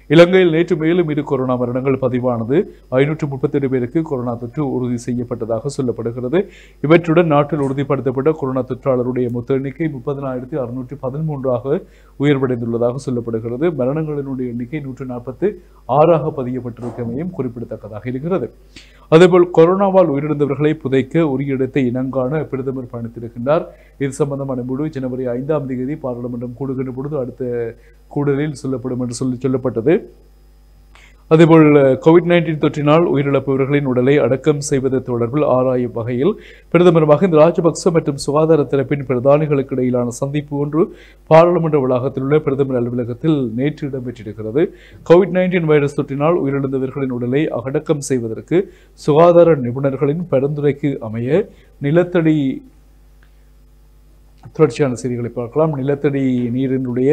இலங்கையில் நேற்று மேலும் இரு கொரோனா மரணங்கள் பதிவானது ஐநூற்று முப்பத்தெட்டு பேருக்கு கொரோனா தொற்று உறுதி செய்யப்பட்டதாக சொல்லப்படுகிறது இவற்றுடன் நாட்டில் உறுதிப்படுத்தப்பட்ட கொரோனா தொற்றாளருடைய மொத்த எண்ணிக்கை முப்பதினாயிரத்தி அறுநூற்றி பதிமூன்றாக உயர்வடைந்துள்ளதாக சொல்லப்படுகிறது மரணங்களினுடைய எண்ணிக்கை நூற்று நாற்பத்து ஆறாக பதியப்பட்டிருக்கமையும் குறிப்பிடத்தக்கதாக இருக்கிறது அதேபோல் கொரோனாவால் உயிரிழந்தவர்களை புதைக்க உரிய இடத்தை இனங்காண பிரதமர் பயணித்திருக்கின்றார் இது சம்பந்தமான முடிவு ஜனவரி ஐந்தாம் தேதி பாராளுமன்றம் கூடுகின்ற பொழுது அடுத்த கூடலில் சொல்லப்படும் என்று சொல்லி சொல்லப்பட்டது அதேபோல் கோவிட் நைன்டீன் தொற்றினால் உயிரிழப்பவர்களின் உடலை அடக்கம் செய்வது தொடர்பில் ஆராயும் வகையில் பிரதமர் மஹிந்த ராஜபக்ச மற்றும் சுகாதார தரப்பின் பிரதானிகளுக்கு இடையிலான சந்திப்பு ஒன்று பாராளுமன்ற வளாகத்தில் உள்ள பிரதமர் அலுவலகத்தில் நேற்று இடம்பெற்றிருக்கிறது கோவிட் நைன்டீன் வைரஸ் தொற்றினால் உயிரிழந்தவர்களின் உடலை அடக்கம் செய்வதற்கு சுகாதார நிபுணர்களின் பரிந்துரைக்கு அமைய நிலத்தடி தொடர்ச்சியான செய்திகளை பார்க்கலாம் நிலத்தடி நீரினுடைய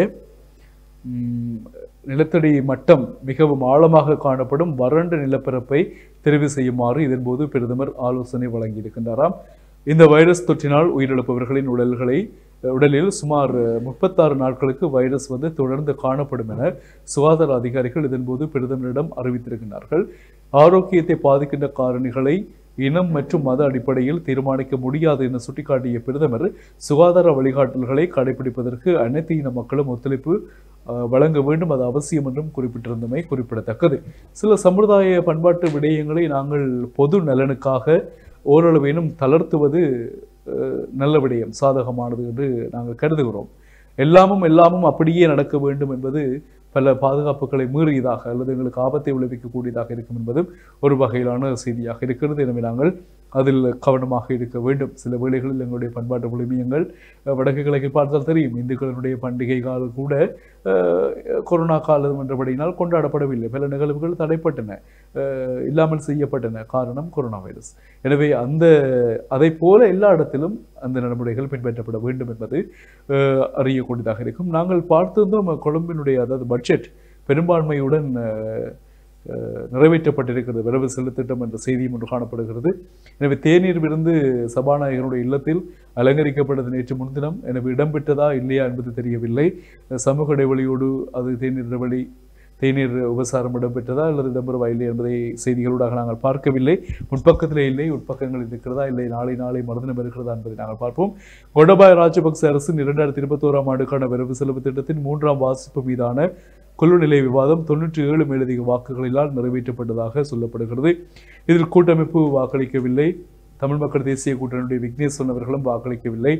ம், நிலத்தடி மட்டம் மிகவும் ஆழமாக காணப்படும் வறண்ட நிலப்பரப்பை தெரிவு செய்யுமாறு இதன்போது பிரதமர் ஆலோசனை வழங்கியிருக்கின்றாராம் இந்த வைரஸ் தொற்றினால் உயிரிழப்பவர்களின் உடல்களை உடலில் சுமார் முப்பத்தாறு நாட்களுக்கு வைரஸ் வந்து தொடர்ந்து காணப்படும் என சுகாதார அதிகாரிகள் இதன்போது பிரதமரிடம் அறிவித்திருக்கிறார்கள் ஆரோக்கியத்தை பாதிக்கின்ற காரணிகளை இனம் மற்றும் மத அடிப்படையில் தீர்மானிக்க முடியாது என சுட்டிக்காட்டிய பிரதமர் சுகாதார வழிகாட்டல்களை கடைபிடிப்பதற்கு அனைத்து இன மக்களும் ஒத்துழைப்பு அஹ், வழங்க வேண்டும் அது அவசியம் என்றும் குறிப்பிட்டிருந்தமை குறிப்பிடத்தக்கது சில சமுதாய பண்பாட்டு விடயங்களை நாங்கள் பொது நலனுக்காக ஓரளவேனும் தளர்த்துவது அஹ், நல்ல விடயம் சாதகமானது என்று நாங்கள் கருதுகிறோம் எல்லாமும் எல்லாமும் அப்படியே நடக்க வேண்டும் என்பது பல பாதுகாப்புகளை மீறியதாக அல்லது எங்களுக்கு ஆபத்தை விளைவிக்கக்கூடியதாக இருக்கும் என்பதும் ஒரு வகையிலான செய்தியாக இருக்கிறது எனவே நாங்கள் அதில் கவனமாக இருக்க வேண்டும் சில வேளைகளில் எங்களுடைய பண்பாட்டு விழுமியங்கள் அஹ், வடக்கு கிழக்கு பார்த்தால் தெரியும் இந்துக்களுடைய பண்டிகை காலம் கூட அஹ், கொரோனா காலம் என்றபடியினால் கொண்டாடப்படவில்லை பல நிகழ்வுகள் தடைப்பட்டன அஹ், இல்லாமல் செய்யப்பட்டன காரணம் கொரோனா வைரஸ் எனவே அந்த அதை போல எல்லா இடத்திலும் அந்த நடைமுறைகள் பின்பற்றப்பட வேண்டும் என்பது அஹ், அறியக்கூடியதாக இருக்கும் நாங்கள் பார்த்திருந்தோம் கொழும்பினுடைய அதாவது பட்ஜெட் பெரும்பான்மையுடன் அஹ், அஹ், நிறைவேற்றப்பட்டிருக்கிறது வரவு செலவு திட்டம் என்ற செய்தியும் ஒன்று காணப்படுகிறது எனவே தேநீர் விருந்து சபாநாயகருடைய இல்லத்தில் அலங்கரிக்கப்பட்டது நேற்று முன்தினம் எனவே இடம்பெற்றதா இல்லையா என்பது தெரியவில்லை சமூக இடைவெளியோடு அது தேநீர் இடைவெளி தேநீர் உபசாரம் இடம்பெற்றதா அல்லது இடம்பெறவா இல்லை என்பதை செய்திகளூடாக நாங்கள் பார்க்கவில்லை முன்பக்கத்திலே இல்லை உட்பக்கங்களில் இருக்கிறதா இல்லை நாளை நாளை மறுதினம் இருக்கிறதா என்பதை நாங்கள் பார்ப்போம் கோடபாய ராஜபக்ச அரசின் இரண்டாயிரத்தி இருபத்தோராம் ஆண்டுக்கான வரவு செலவு திட்டத்தின் மூன்றாம் வாசிப்பு மீதான குழு நிலை விவாதம் தொன்னூற்றி ஏழு மேலதிக வாக்குகளினால் நிறைவேற்றப்பட்டதாக சொல்லப்படுகிறது இதில் கூட்டமைப்பு வாக்களிக்கவில்லை தமிழ் மக்கள் தேசிய கூட்டணியுடைய விக்னேஷ் சொன்னவர்களும் வாக்களிக்கவில்லை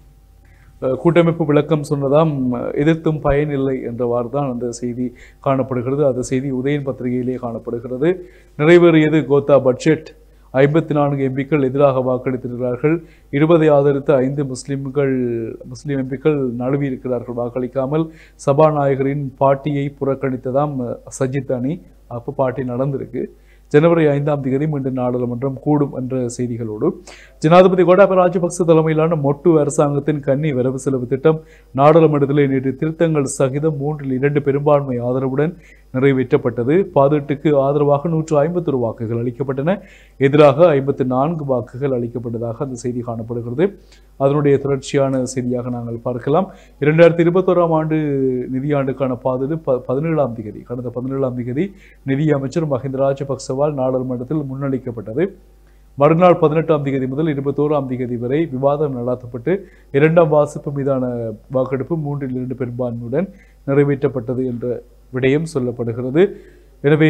அஹ் கூட்டமைப்பு விளக்கம் சொன்னதாம் அஹ் எதிர்த்தும் பயனில்லை என்றவாறு தான் அந்த செய்தி காணப்படுகிறது அந்த செய்தி உதயன் பத்திரிகையிலே காணப்படுகிறது நிறைவேறியது கோத்தா பட்ஜெட் ஐம்பத்தி நான்கு எம்பிக்கள் எதிராக வாக்களித்திருக்கிறார்கள் இருபதை ஆதரித்து ஐந்து முஸ்லிம்கள் முஸ்லிம் எம்பிக்கள் நழுவி இருக்கிறார்கள் வாக்களிக்காமல் சபாநாயகரின் பாட்டியை புறக்கணித்ததாம் அஹ், சஜித் அணி அப்போ பாட்டி நடந்திருக்கு ஜனவரி ஐந்தாம் தேதி மீண்டும் நாடாளுமன்றம் கூடும் என்ற செய்திகளோடு ஜனாதிபதி கோட்டாபய ராஜபக்ச தலைமையிலான மொட்டு அரசாங்கத்தின் கன்னி வரவு செலவு திட்டம் நாடாளுமன்றத்தில் நேற்று திருத்தங்கள் சகிதம் மூன்றில் இரண்டு பெரும்பான்மை ஆதரவுடன் நிறைவேற்றப்பட்டது பாதீட்டுக்கு ஆதரவாக நூற்று ஐம்பத்தொரு வாக்குகள் அளிக்கப்பட்டன எதிராக ஐம்பத்து நான்கு வாக்குகள் அளிக்கப்பட்டதாக அந்த செய்தி காணப்படுகிறது அதனுடைய தொடர்ச்சியான செய்தியாக நாங்கள் பார்க்கலாம் இரண்டாயிரத்தி இருபத்தோராம் ஆண்டு நிதியாண்டுக்கான பாதீடு ப பதினேழாம் தேதி கடந்த பதினேழாம் தேதி நிதி அமைச்சர் மஹிந்த ராஜபக்சவால் நாடாளுமன்றத்தில் முன்னளிக்கப்பட்டது மறுநாள் பதினெட்டாம் தேதி முதல் இருபத்தோராம் தேதி வரை விவாதம் நடாத்தப்பட்டு இரண்டாம் வாசிப்பு மீதான வாக்கெடுப்பு மூன்றில் இரண்டு பெரும்பான்மையுடன் நிறைவேற்றப்பட்டது என்ற விடயம் சொல்லப்படுகிறது எனவே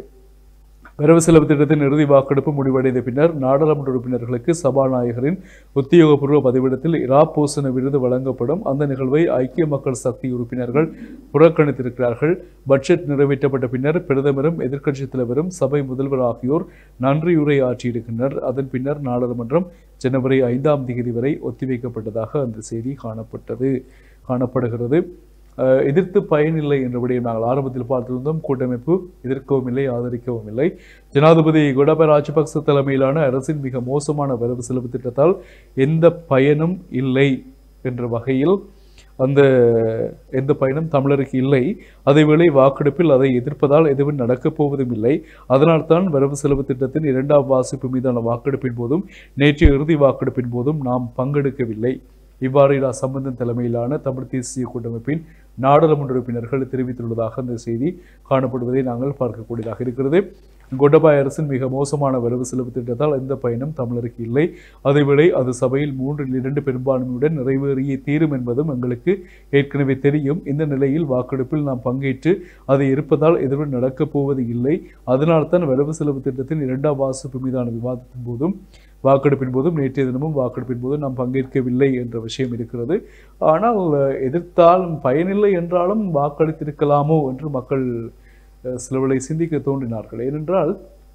வரவு செலவு திட்டத்தின் இறுதி வாக்கெடுப்பு முடிவடைந்த பின்னர் நாடாளுமன்ற உறுப்பினர்களுக்கு சபாநாயகரின் உத்தியோகபூர்வ பதிவிடத்தில் இரா பூசண விருது வழங்கப்படும் அந்த நிகழ்வை ஐக்கிய மக்கள் சக்தி உறுப்பினர்கள் புறக்கணித்திருக்கிறார்கள் பட்ஜெட் நிறைவேற்றப்பட்ட பின்னர் பிரதமரும் எதிர்க்கட்சித் தலைவரும் சபை முதல்வர் ஆகியோர் நன்றியுரை ஆற்றியிருக்கின்றனர் அதன் பின்னர் நாடாளுமன்றம் ஜனவரி ஐந்தாம் தேதி வரை ஒத்திவைக்கப்பட்டதாக அந்த செய்தி காணப்பட்டது காணப்படுகிறது அஹ், எதிர்த்து பயனில்லை என்ற விடயம் நாங்கள் ஆரம்பத்தில் பார்த்திருந்தோம் கூட்டமைப்பு எதிர்க்கவும் இல்லை ஆதரிக்கவும் இல்லை ஜனாதிபதி கோடபாய ராஜபக்ச தலைமையிலான அரசின் மிக மோசமான வரவு செலவு திட்டத்தால் எந்த பயனும் இல்லை என்ற வகையில் அந்த எந்த பயனும் தமிழருக்கு இல்லை அதேவேளை வாக்கெடுப்பில் அதை எதிர்ப்பதால் எதுவும் நடக்கப் போவதும் இல்லை அதனால்தான் வரவு செலவு திட்டத்தின் இரண்டாம் வாசிப்பு மீதான வாக்கெடுப்பின் போதும் நேற்று இறுதி வாக்கெடுப்பின் போதும் நாம் பங்கெடுக்கவில்லை இவ்வாறு இரா சம்பந்தன் தலைமையிலான தமிழ் தேசிய கூட்டமைப்பின் நாடாளுமன்ற உறுப்பினர்கள் தெரிவித்துள்ளதாக அந்த செய்தி காணப்படுவதை நாங்கள் பார்க்கக்கூடியதாக இருக்கிறது கோட்டபாய அரசின் மிக மோசமான வரவு செலவு திட்டத்தால் எந்த பயனும் தமிழருக்கு இல்லை அதைவிட அது சபையில் மூன்றில் இரண்டு பெரும்பான்மையுடன் நிறைவேறியே தீரும் என்பதும் எங்களுக்கு ஏற்கனவே தெரியும் இந்த நிலையில் வாக்கெடுப்பில் நாம் பங்கேற்று அதை இருப்பதால் எதிர்வு நடக்கப் போவது இல்லை அதனால்தான் வரவு செலவு திட்டத்தின் இரண்டாம் வாசிப்பு மீதான விவாதத்தின் போதும் வாக்கெடுப்பின் போதும் நேற்றைய தினமும் வாக்கெடுப்பின் போதும் நாம் பங்கேற்கவில்லை என்ற விஷயம் இருக்கிறது ஆனால் எதிர்த்தாலும் பயனில்லை என்றாலும் வாக்களித்திருக்கலாமோ என்று மக்கள் அஹ், சிலவளை சிந்திக்க தோன்றினார்கள் ஏனென்றால்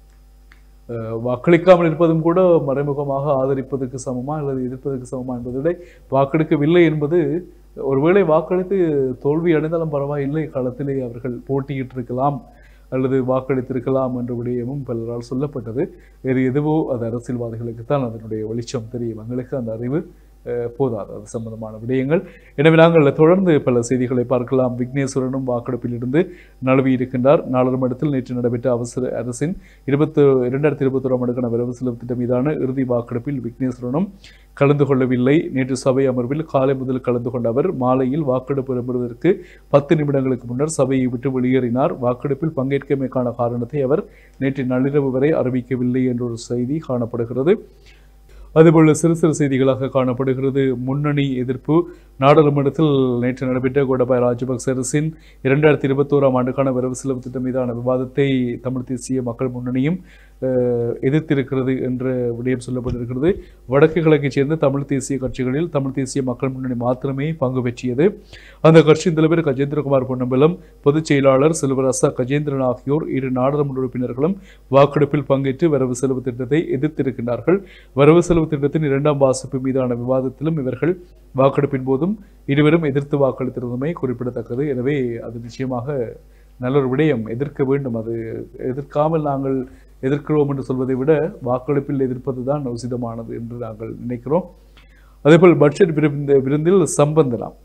அஹ், வாக்களிக்காமல் இருப்பதும் கூட மறைமுகமாக ஆதரிப்பதற்கு சமமா அல்லது எதிர்ப்பதற்கு சமமா என்பதை விட வாக்கெடுக்கவில்லை என்பது ஒருவேளை வாக்களித்து தோல்வி அடைந்தாலும் பரவாயில்லை களத்திலே அவர்கள் போட்டியிட்டிருக்கலாம் அல்லது வாக்களித்திருக்கலாம் என்ற விடயமும் பலரால் சொல்லப்பட்டது வேறு எதுவோ அது அரசியல்வாதிகளுக்குத்தான் அதனுடைய வெளிச்சம் தெரியும் எங்களுக்கு அந்த அறிவு அஹ், போதாது அது சம்பந்தமான விடயங்கள் எனவே நாங்கள் தொடர்ந்து பல செய்திகளை பார்க்கலாம் விக்னேஸ்வரனும் வாக்கெடுப்பிலிருந்து நழுவி இருக்கின்றார் நாடாளுமன்றத்தில் நேற்று நடைபெற்ற அவசர அரசின் இருபத்து இரண்டாயிரத்தி இருபத்தோராம் ஆண்டுக்கான வரவு செலவு திட்டம் மீதான இறுதி வாக்கெடுப்பில் விக்னேஸ்வரனும் கலந்து கொள்ளவில்லை நேற்று சபை அமர்வில் காலை முதல் கலந்து கொண்ட அவர் மாலையில் வாக்கெடுப்பு இடம்பெறுவதற்கு பத்து நிமிடங்களுக்கு முன்னர் சபையை விட்டு வெளியேறினார் வாக்கெடுப்பில் பங்கேற்கமைக்கான காரணத்தை அவர் நேற்று நள்ளிரவு வரை அறிவிக்கவில்லை என்ற ஒரு செய்தி காணப்படுகிறது அதுபோல சிறு சிறு செய்திகளாக காணப்படுகிறது முன்னணி எதிர்ப்பு நாடாளுமன்றத்தில் நேற்று நடைபெற்ற கோடபாய ராஜபக்ச அரசின் இரண்டாயிரத்தி இருபத்தோராம் ஆண்டுக்கான வரவு செலவு திட்டம் மீதான விவாதத்தை தமிழ் தேசிய மக்கள் முன்னணியும் அஹ், எதிர்த்திருக்கிறது என்ற விடயம் சொல்லப்பட்டிருக்கிறது வடக்கு கிழக்கைச் சேர்ந்த தமிழ் தேசிய கட்சிகளில் தமிழ் தேசிய மக்கள் முன்னணி மாத்திரமே பங்கு பெற்றியது அந்த கட்சியின் தலைவர் கஜேந்திரகுமார் பொன்னம்பலம் பொதுச் செயலாளர் செல்வராசா கஜேந்திரன் ஆகியோர் இரு நாடாளுமன்ற உறுப்பினர்களும் வாக்கெடுப்பில் பங்கேற்று வரவு செலவு திட்டத்தை எதிர்த்திருக்கின்றார்கள் வரவு செலவு திட்டத்தின் இரண்டாம் வாசிப்பு மீதான விவாதத்திலும் இவர்கள் வாக்கெடுப்பின் போதும் இருவரும் எதிர்த்து வாக்களித்திருந்தமை குறிப்பிடத்தக்கது எனவே அது நிச்சயமாக நல்ல ஒரு விடயம் எதிர்க்க வேண்டும் அது எதிர்க்காமல் நாங்கள் எதிர்க்கிறோம் என்று சொல்வதை விட வாக்கெடுப்பில் எதிர்ப்பதுதான் உசிதமானது என்று நாங்கள் நினைக்கிறோம் அதேபோல் பட்ஜெட் விருந்த விருந்தில் சம்பந்தலாம்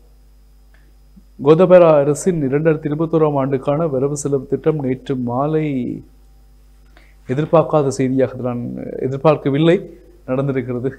கோதபரா அரசின் இரண்டாயிரத்தி இருபத்தோராம் ஆண்டுக்கான வரவு செலவு திட்டம் நேற்று மாலை எதிர்பார்க்காத செய்தியாக நான் எதிர்பார்க்கவில்லை நடந்திருக்கிறது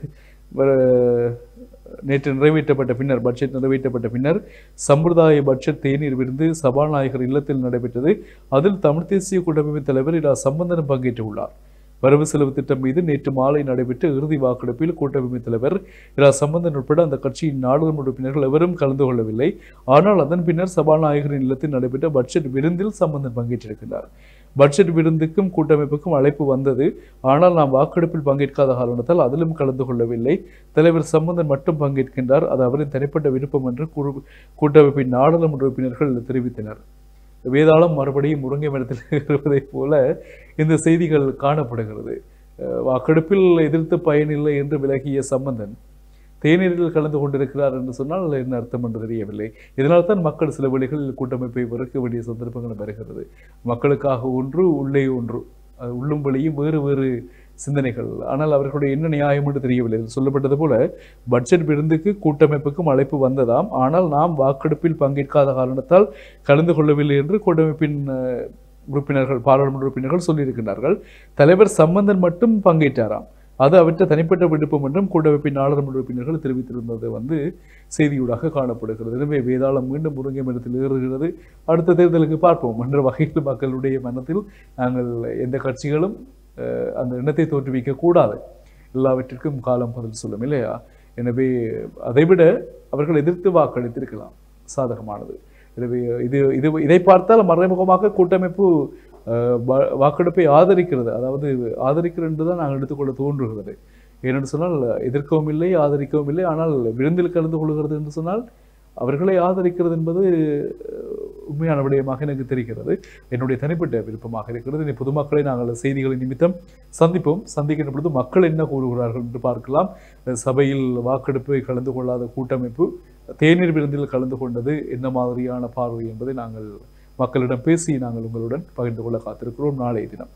வர- நேற்று நிறைவேற்றப்பட்ட பின்னர் பட்ஜெட் நிறைவேற்றப்பட்ட பின்னர் சம்பிரதாய பட்ஜெட் தேநீர் விருந்து சபாநாயகர் இல்லத்தில் நடைபெற்றது அதில் தமிழ் தேசிய கூட்டமைப்பின் தலைவர் இரா சம்பந்தன் பங்கேற்றுள்ளார் வரவு செலவு திட்டம் மீது நேற்று மாலை நடைபெற்ற இறுதி வாக்கெடுப்பில் கூட்டமைப்பு தலைவர் இரா சம்பந்தன் உட்பட அந்த கட்சியின் நாடாளுமன்ற உறுப்பினர்கள் எவரும் கலந்து கொள்ளவில்லை ஆனால் அதன் பின்னர் சபாநாயகரின் இல்லத்தில் நடைபெற்ற பட்ஜெட் விருந்தில் சம்பந்தன் பங்கேற்றிருக்கிறார் பட்ஜெட் விருந்துக்கும் கூட்டமைப்புக்கும் அழைப்பு வந்தது ஆனால் நாம் வாக்கெடுப்பில் பங்கேற்காத காரணத்தால் அதிலும் கலந்து கொள்ளவில்லை தலைவர் சம்பந்தன் மட்டும் பங்கேற்கின்றார் அது அவரின் தனிப்பட்ட விருப்பம் என்று கூறு- கூட்டமைப்பின் நாடாளுமன்ற உறுப்பினர்கள் தெரிவித்தனர் வேதாளம் மறுபடியும் முருங்கை மரத்தில் இருப்பதைப் போல இந்த செய்திகள் காணப்படுகிறது அஹ் வாக்கெடுப்பில் எதிர்த்து பயனில்லை என்று விலகிய சம்பந்தன் தேநீரில் கலந்து கொண்டிருக்கிறார் என்று சொன்னால் என்ன அர்த்தம் என்று தெரியவில்லை இதனால் தான் மக்கள் சில வழிகளில் கூட்டமைப்பை வெறுக்க வேண்டிய சந்தர்ப்பங்கள் வருகிறது மக்களுக்காக ஒன்று உள்ளே ஒன்று அது உள்ளும் வெளியும் வேறு வேறு சிந்தனைகள் ஆனால் அவர்களுடைய என்ன நியாயம் என்று தெரியவில்லை இது சொல்லப்பட்டது போல பட்ஜெட் விருந்துக்கு கூட்டமைப்புக்கும் அழைப்பு வந்ததாம் ஆனால் நாம் வாக்கெடுப்பில் பங்கேற்காத காரணத்தால் கலந்து கொள்ளவில்லை என்று கூட்டமைப்பின் அஹ், உறுப்பினர்கள் பாராளுமன்ற உறுப்பினர்கள் சொல்லியிருக்கிறார்கள் தலைவர் சம்பந்தன் மட்டும் பங்கேற்றாராம் அது அவற்றை தனிப்பட்ட விருப்பம் என்றும் கூட்டமைப்பின் நாடாளுமன்ற உறுப்பினர்கள் தெரிவித்திருந்தது வந்து செய்தியூடாக காணப்படுகிறது எனவே வேதாளம் மீண்டும் முருங்கை மரத்தில் ஏறுகிறது அடுத்த தேர்தலுக்கு பார்ப்போம் என்ற வகையில் மக்களுடைய மனத்தில் நாங்கள் எந்த கட்சிகளும் அஹ், அந்த எண்ணத்தை தோற்றுவிக்க கூடாது எல்லாவற்றிற்கும் காலம் பதில் சொல்லும் இல்லையா எனவே அதைவிட அவர்கள் எதிர்த்து வாக்களித்திருக்கலாம் சாதகமானது எனவே இது இது இதை பார்த்தால் மறைமுகமாக கூட்டமைப்பு அஹ், வா- வாக்கெடுப்பை ஆதரிக்கிறது அதாவது ஆதரிக்கிறது என்று தான் நாங்கள் எடுத்துக்கொள்ள தோன்றுகிறது ஏனென்று சொன்னால் எதிர்க்கவும் இல்லை ஆதரிக்கவும் இல்லை ஆனால் விருந்தில் கலந்து கொள்கிறது என்று சொன்னால் அவர்களை ஆதரிக்கிறது என்பது அஹ், உண்மையான விடயமாக எனக்கு தெரிகிறது என்னுடைய தனிப்பட்ட விருப்பமாக இருக்கிறது இனி பொதுமக்களை நாங்கள் செய்திகளின் நிமித்தம் சந்திப்போம் சந்திக்கின்ற பொழுது மக்கள் என்ன கூறுகிறார்கள் என்று பார்க்கலாம் அஹ், சபையில் வாக்கெடுப்பை கலந்து கொள்ளாத கூட்டமைப்பு தேநீர் விருந்தில் கலந்து கொண்டது என்ன மாதிரியான பார்வை என்பதை நாங்கள் மக்களிடம் பேசி நாங்கள் உங்களுடன் பகிர்ந்து கொள்ள காத்திருக்கிறோம் நாளைய தினம்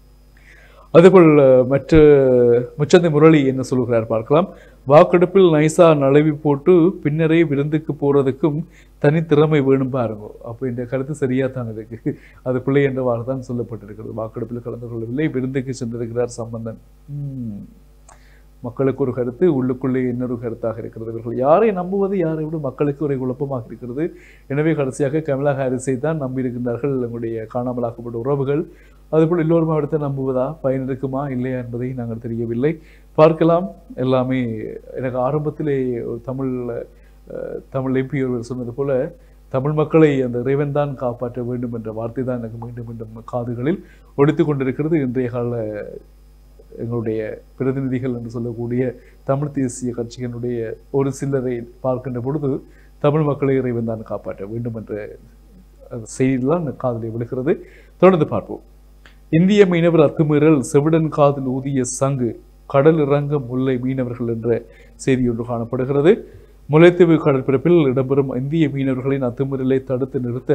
அதுபோல் அஹ், மற்ற முச்சந்தை முரளி என்ன சொல்கிறார் பார்க்கலாம் வாக்கெடுப்பில் நைசா நழுவி போட்டு பின்னரே விருந்துக்கு போறதுக்கும் தனித்திறமை வேணும் பாருங்க அப்போ இந்த கருத்து சரியா தான் இருக்கு அது பிள்ளை என்றவாறு தான் சொல்லப்பட்டிருக்கிறது வாக்கெடுப்பில் கலந்து கொள்ளவில்லை விருந்துக்கு சென்றிருக்கிறார் சம்பந்தன் உம். மக்களுக்கு ஒரு கருத்து உள்ளுக்குள்ளே இன்னொரு கருத்தாக இருக்கிறது இவர்கள் யாரை நம்புவது யாரை விட மக்களுக்கு ஒரு குழப்பமாக இருக்கிறது எனவே கடைசியாக கமலா ஹாரிஸை தான் நம்பியிருக்கின்றார்கள் நம்முடைய காணாமலாக்கப்பட்ட உறவுகள் அதுபோல் எல்லோரும் அவர்த்த நம்புவதா பயன் இருக்குமா இல்லையா என்பதை நாங்கள் தெரியவில்லை பார்க்கலாம் எல்லாமே எனக்கு ஆரம்பத்திலே ஒரு தமிழ் அஹ், தமிழ் எம்பி ஒருவர் சொன்னது போல தமிழ் மக்களை அந்த இறைவன் தான் காப்பாற்ற வேண்டும் என்ற வார்த்தை தான் எனக்கு மீண்டும் மீண்டும் காதுகளில் ஒழித்து கொண்டிருக்கிறது இன்றைய கால எங்களுடைய பிரதிநிதிகள் என்று சொல்லக்கூடிய தமிழ் தேசிய கட்சியினுடைய ஒரு சிலரை பார்க்கின்ற பொழுது தமிழ் மக்களை இறைவன் தான் காப்பாற்ற வேண்டும் என்ற அந்த செய்தியெல்லாம் காதலை விழுகிறது தொடர்ந்து பார்ப்போம் இந்திய மீனவர் அத்துமீறல் செவிடன் காதில் ஊதிய சங்கு கடல் இறங்க முல்லை மீனவர்கள் என்ற செய்தி ஒன்று காணப்படுகிறது முல்லைத்தீவு கடற்பரப்பில் இடம்பெறும் இந்திய மீனவர்களின் அத்துமீறலை தடுத்து நிறுத்த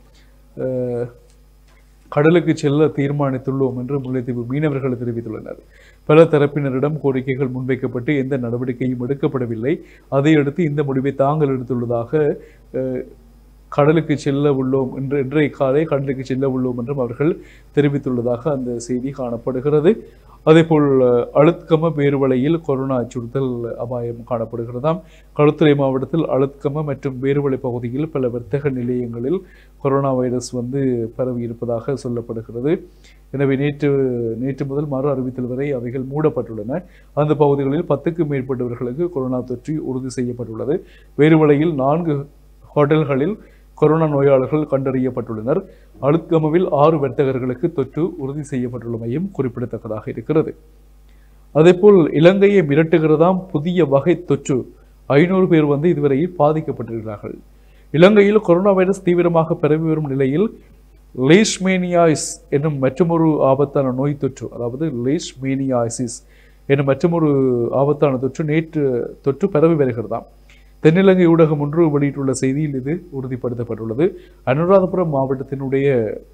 அஹ், கடலுக்கு செல்ல தீர்மானித்துள்ளோம் என்று முல்லைத்தீவு மீனவர்கள் தெரிவித்துள்ளனர் பல தரப்பினரிடம் கோரிக்கைகள் முன்வைக்கப்பட்டு எந்த நடவடிக்கையும் எடுக்கப்படவில்லை அதையடுத்து இந்த முடிவை தாங்கள் எடுத்துள்ளதாக அஹ், கடலுக்கு செல்ல உள்ளோம் என்று இன்றைய காலை கடலுக்கு செல்ல உள்ளோம் என்றும் அவர்கள் தெரிவித்துள்ளதாக அந்த செய்தி காணப்படுகிறது அதேபோல் அஹ், அளுத்கம பேருவளையில் கொரோனா அச்சுறுத்தல் அபாயம் காணப்படுகிறதாம் களுத்துறை மாவட்டத்தில் அளுத்கம மற்றும் பேருவளை பகுதியில் பல வர்த்தக நிலையங்களில் கொரோனா வைரஸ் வந்து பரவி இருப்பதாக சொல்லப்படுகிறது எனவே நேற்று நேற்று முதல் மறு அறிவித்தல் வரை அவைகள் மூடப்பட்டுள்ளன அந்த பகுதிகளில் பத்துக்கும் மேற்பட்டவர்களுக்கு கொரோனா தொற்று உறுதி செய்யப்பட்டுள்ளது வேறுவளையில் நான்கு ஹோட்டல்களில் கொரோனா நோயாளர்கள் கண்டறியப்பட்டுள்ளனர் அளுத்கமவில் ஆறு வர்த்தகர்களுக்கு தொற்று உறுதி செய்யப்பட்டுள்ளமையும் குறிப்பிடத்தக்கதாக இருக்கிறது அதேபோல் இலங்கையை மிரட்டுகிறதாம் புதிய வகை தொற்று ஐநூறு பேர் வந்து இதுவரை பாதிக்கப்பட்டிருக்கிறார்கள் இலங்கையில் கொரோனா வைரஸ் தீவிரமாக பரவி வரும் நிலையில் லீஷ்மேனியாய்ஸ் என்னும் மற்றொரு ஆபத்தான நோய் தொற்று அதாவது லீஷ்மேனியாசிஸ் என்னும் மற்றொரு ஆபத்தான தொற்று நேற்று தொற்று பரவி வருகிறதாம் தென்னிலங்கை ஊடகம் ஒன்று வெளியிட்டுள்ள செய்தியில் இது உறுதிப்படுத்தப்பட்டுள்ளது அனுராதபுரம் மாவட்டத்தினுடைய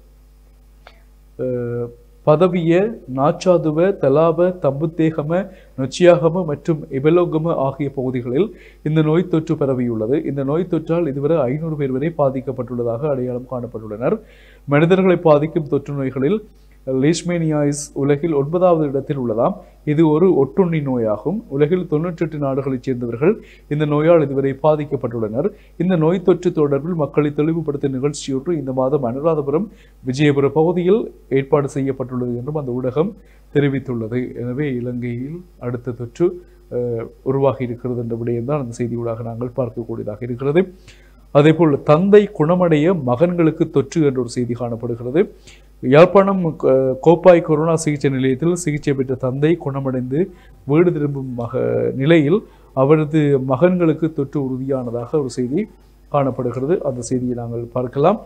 அஹ், பதவிய நாச்சாதுவ தலாப தம்புத்தேகம நொச்சியாகம மற்றும் எபலோகம ஆகிய பகுதிகளில் இந்த நோய் தொற்று பரவியுள்ளது இந்த நோய் தொற்றால் இதுவரை ஐநூறு பேர் வரை பாதிக்கப்பட்டுள்ளதாக அடையாளம் காணப்பட்டுள்ளனர் மனிதர்களை பாதிக்கும் தொற்று நோய்களில் லீஷ்மேனியாய்ஸ் உலகில் ஒன்பதாவது இடத்தில் உள்ளதாம் இது ஒரு ஒட்டுண்ணி நோயாகும் உலகில் தொன்னூற்றி எட்டு நாடுகளைச் சேர்ந்தவர்கள் இந்த நோயால் இதுவரை பாதிக்கப்பட்டுள்ளனர் இந்த நோய் தொற்று தொடர்பில் மக்களை தெளிவுபடுத்தும் நிகழ்ச்சியொன்று இந்த மாதம் அனுராதபுரம் விஜயபுர பகுதியில் ஏற்பாடு செய்யப்பட்டுள்ளது என்றும் அந்த ஊடகம் தெரிவித்துள்ளது எனவே இலங்கையில் அடுத்த தொற்று அஹ், உருவாகி இருக்கிறது என்ற விடயம்தான் அந்த செய்தியூடாக நாங்கள் பார்க்கக்கூடியதாக இருக்கிறது அதேபோல் தந்தை குணமடைய மகன்களுக்கு தொற்று என்ற ஒரு செய்தி காணப்படுகிறது யாழ்ப்பாணம் அஹ், கோப்பாய் கொரோனா சிகிச்சை நிலையத்தில் சிகிச்சை பெற்ற தந்தை குணமடைந்து வீடு திரும்பும் மக நிலையில் அவரது மகன்களுக்கு தொற்று உறுதியானதாக ஒரு செய்தி காணப்படுகிறது அந்த செய்தியை நாங்கள் பார்க்கலாம்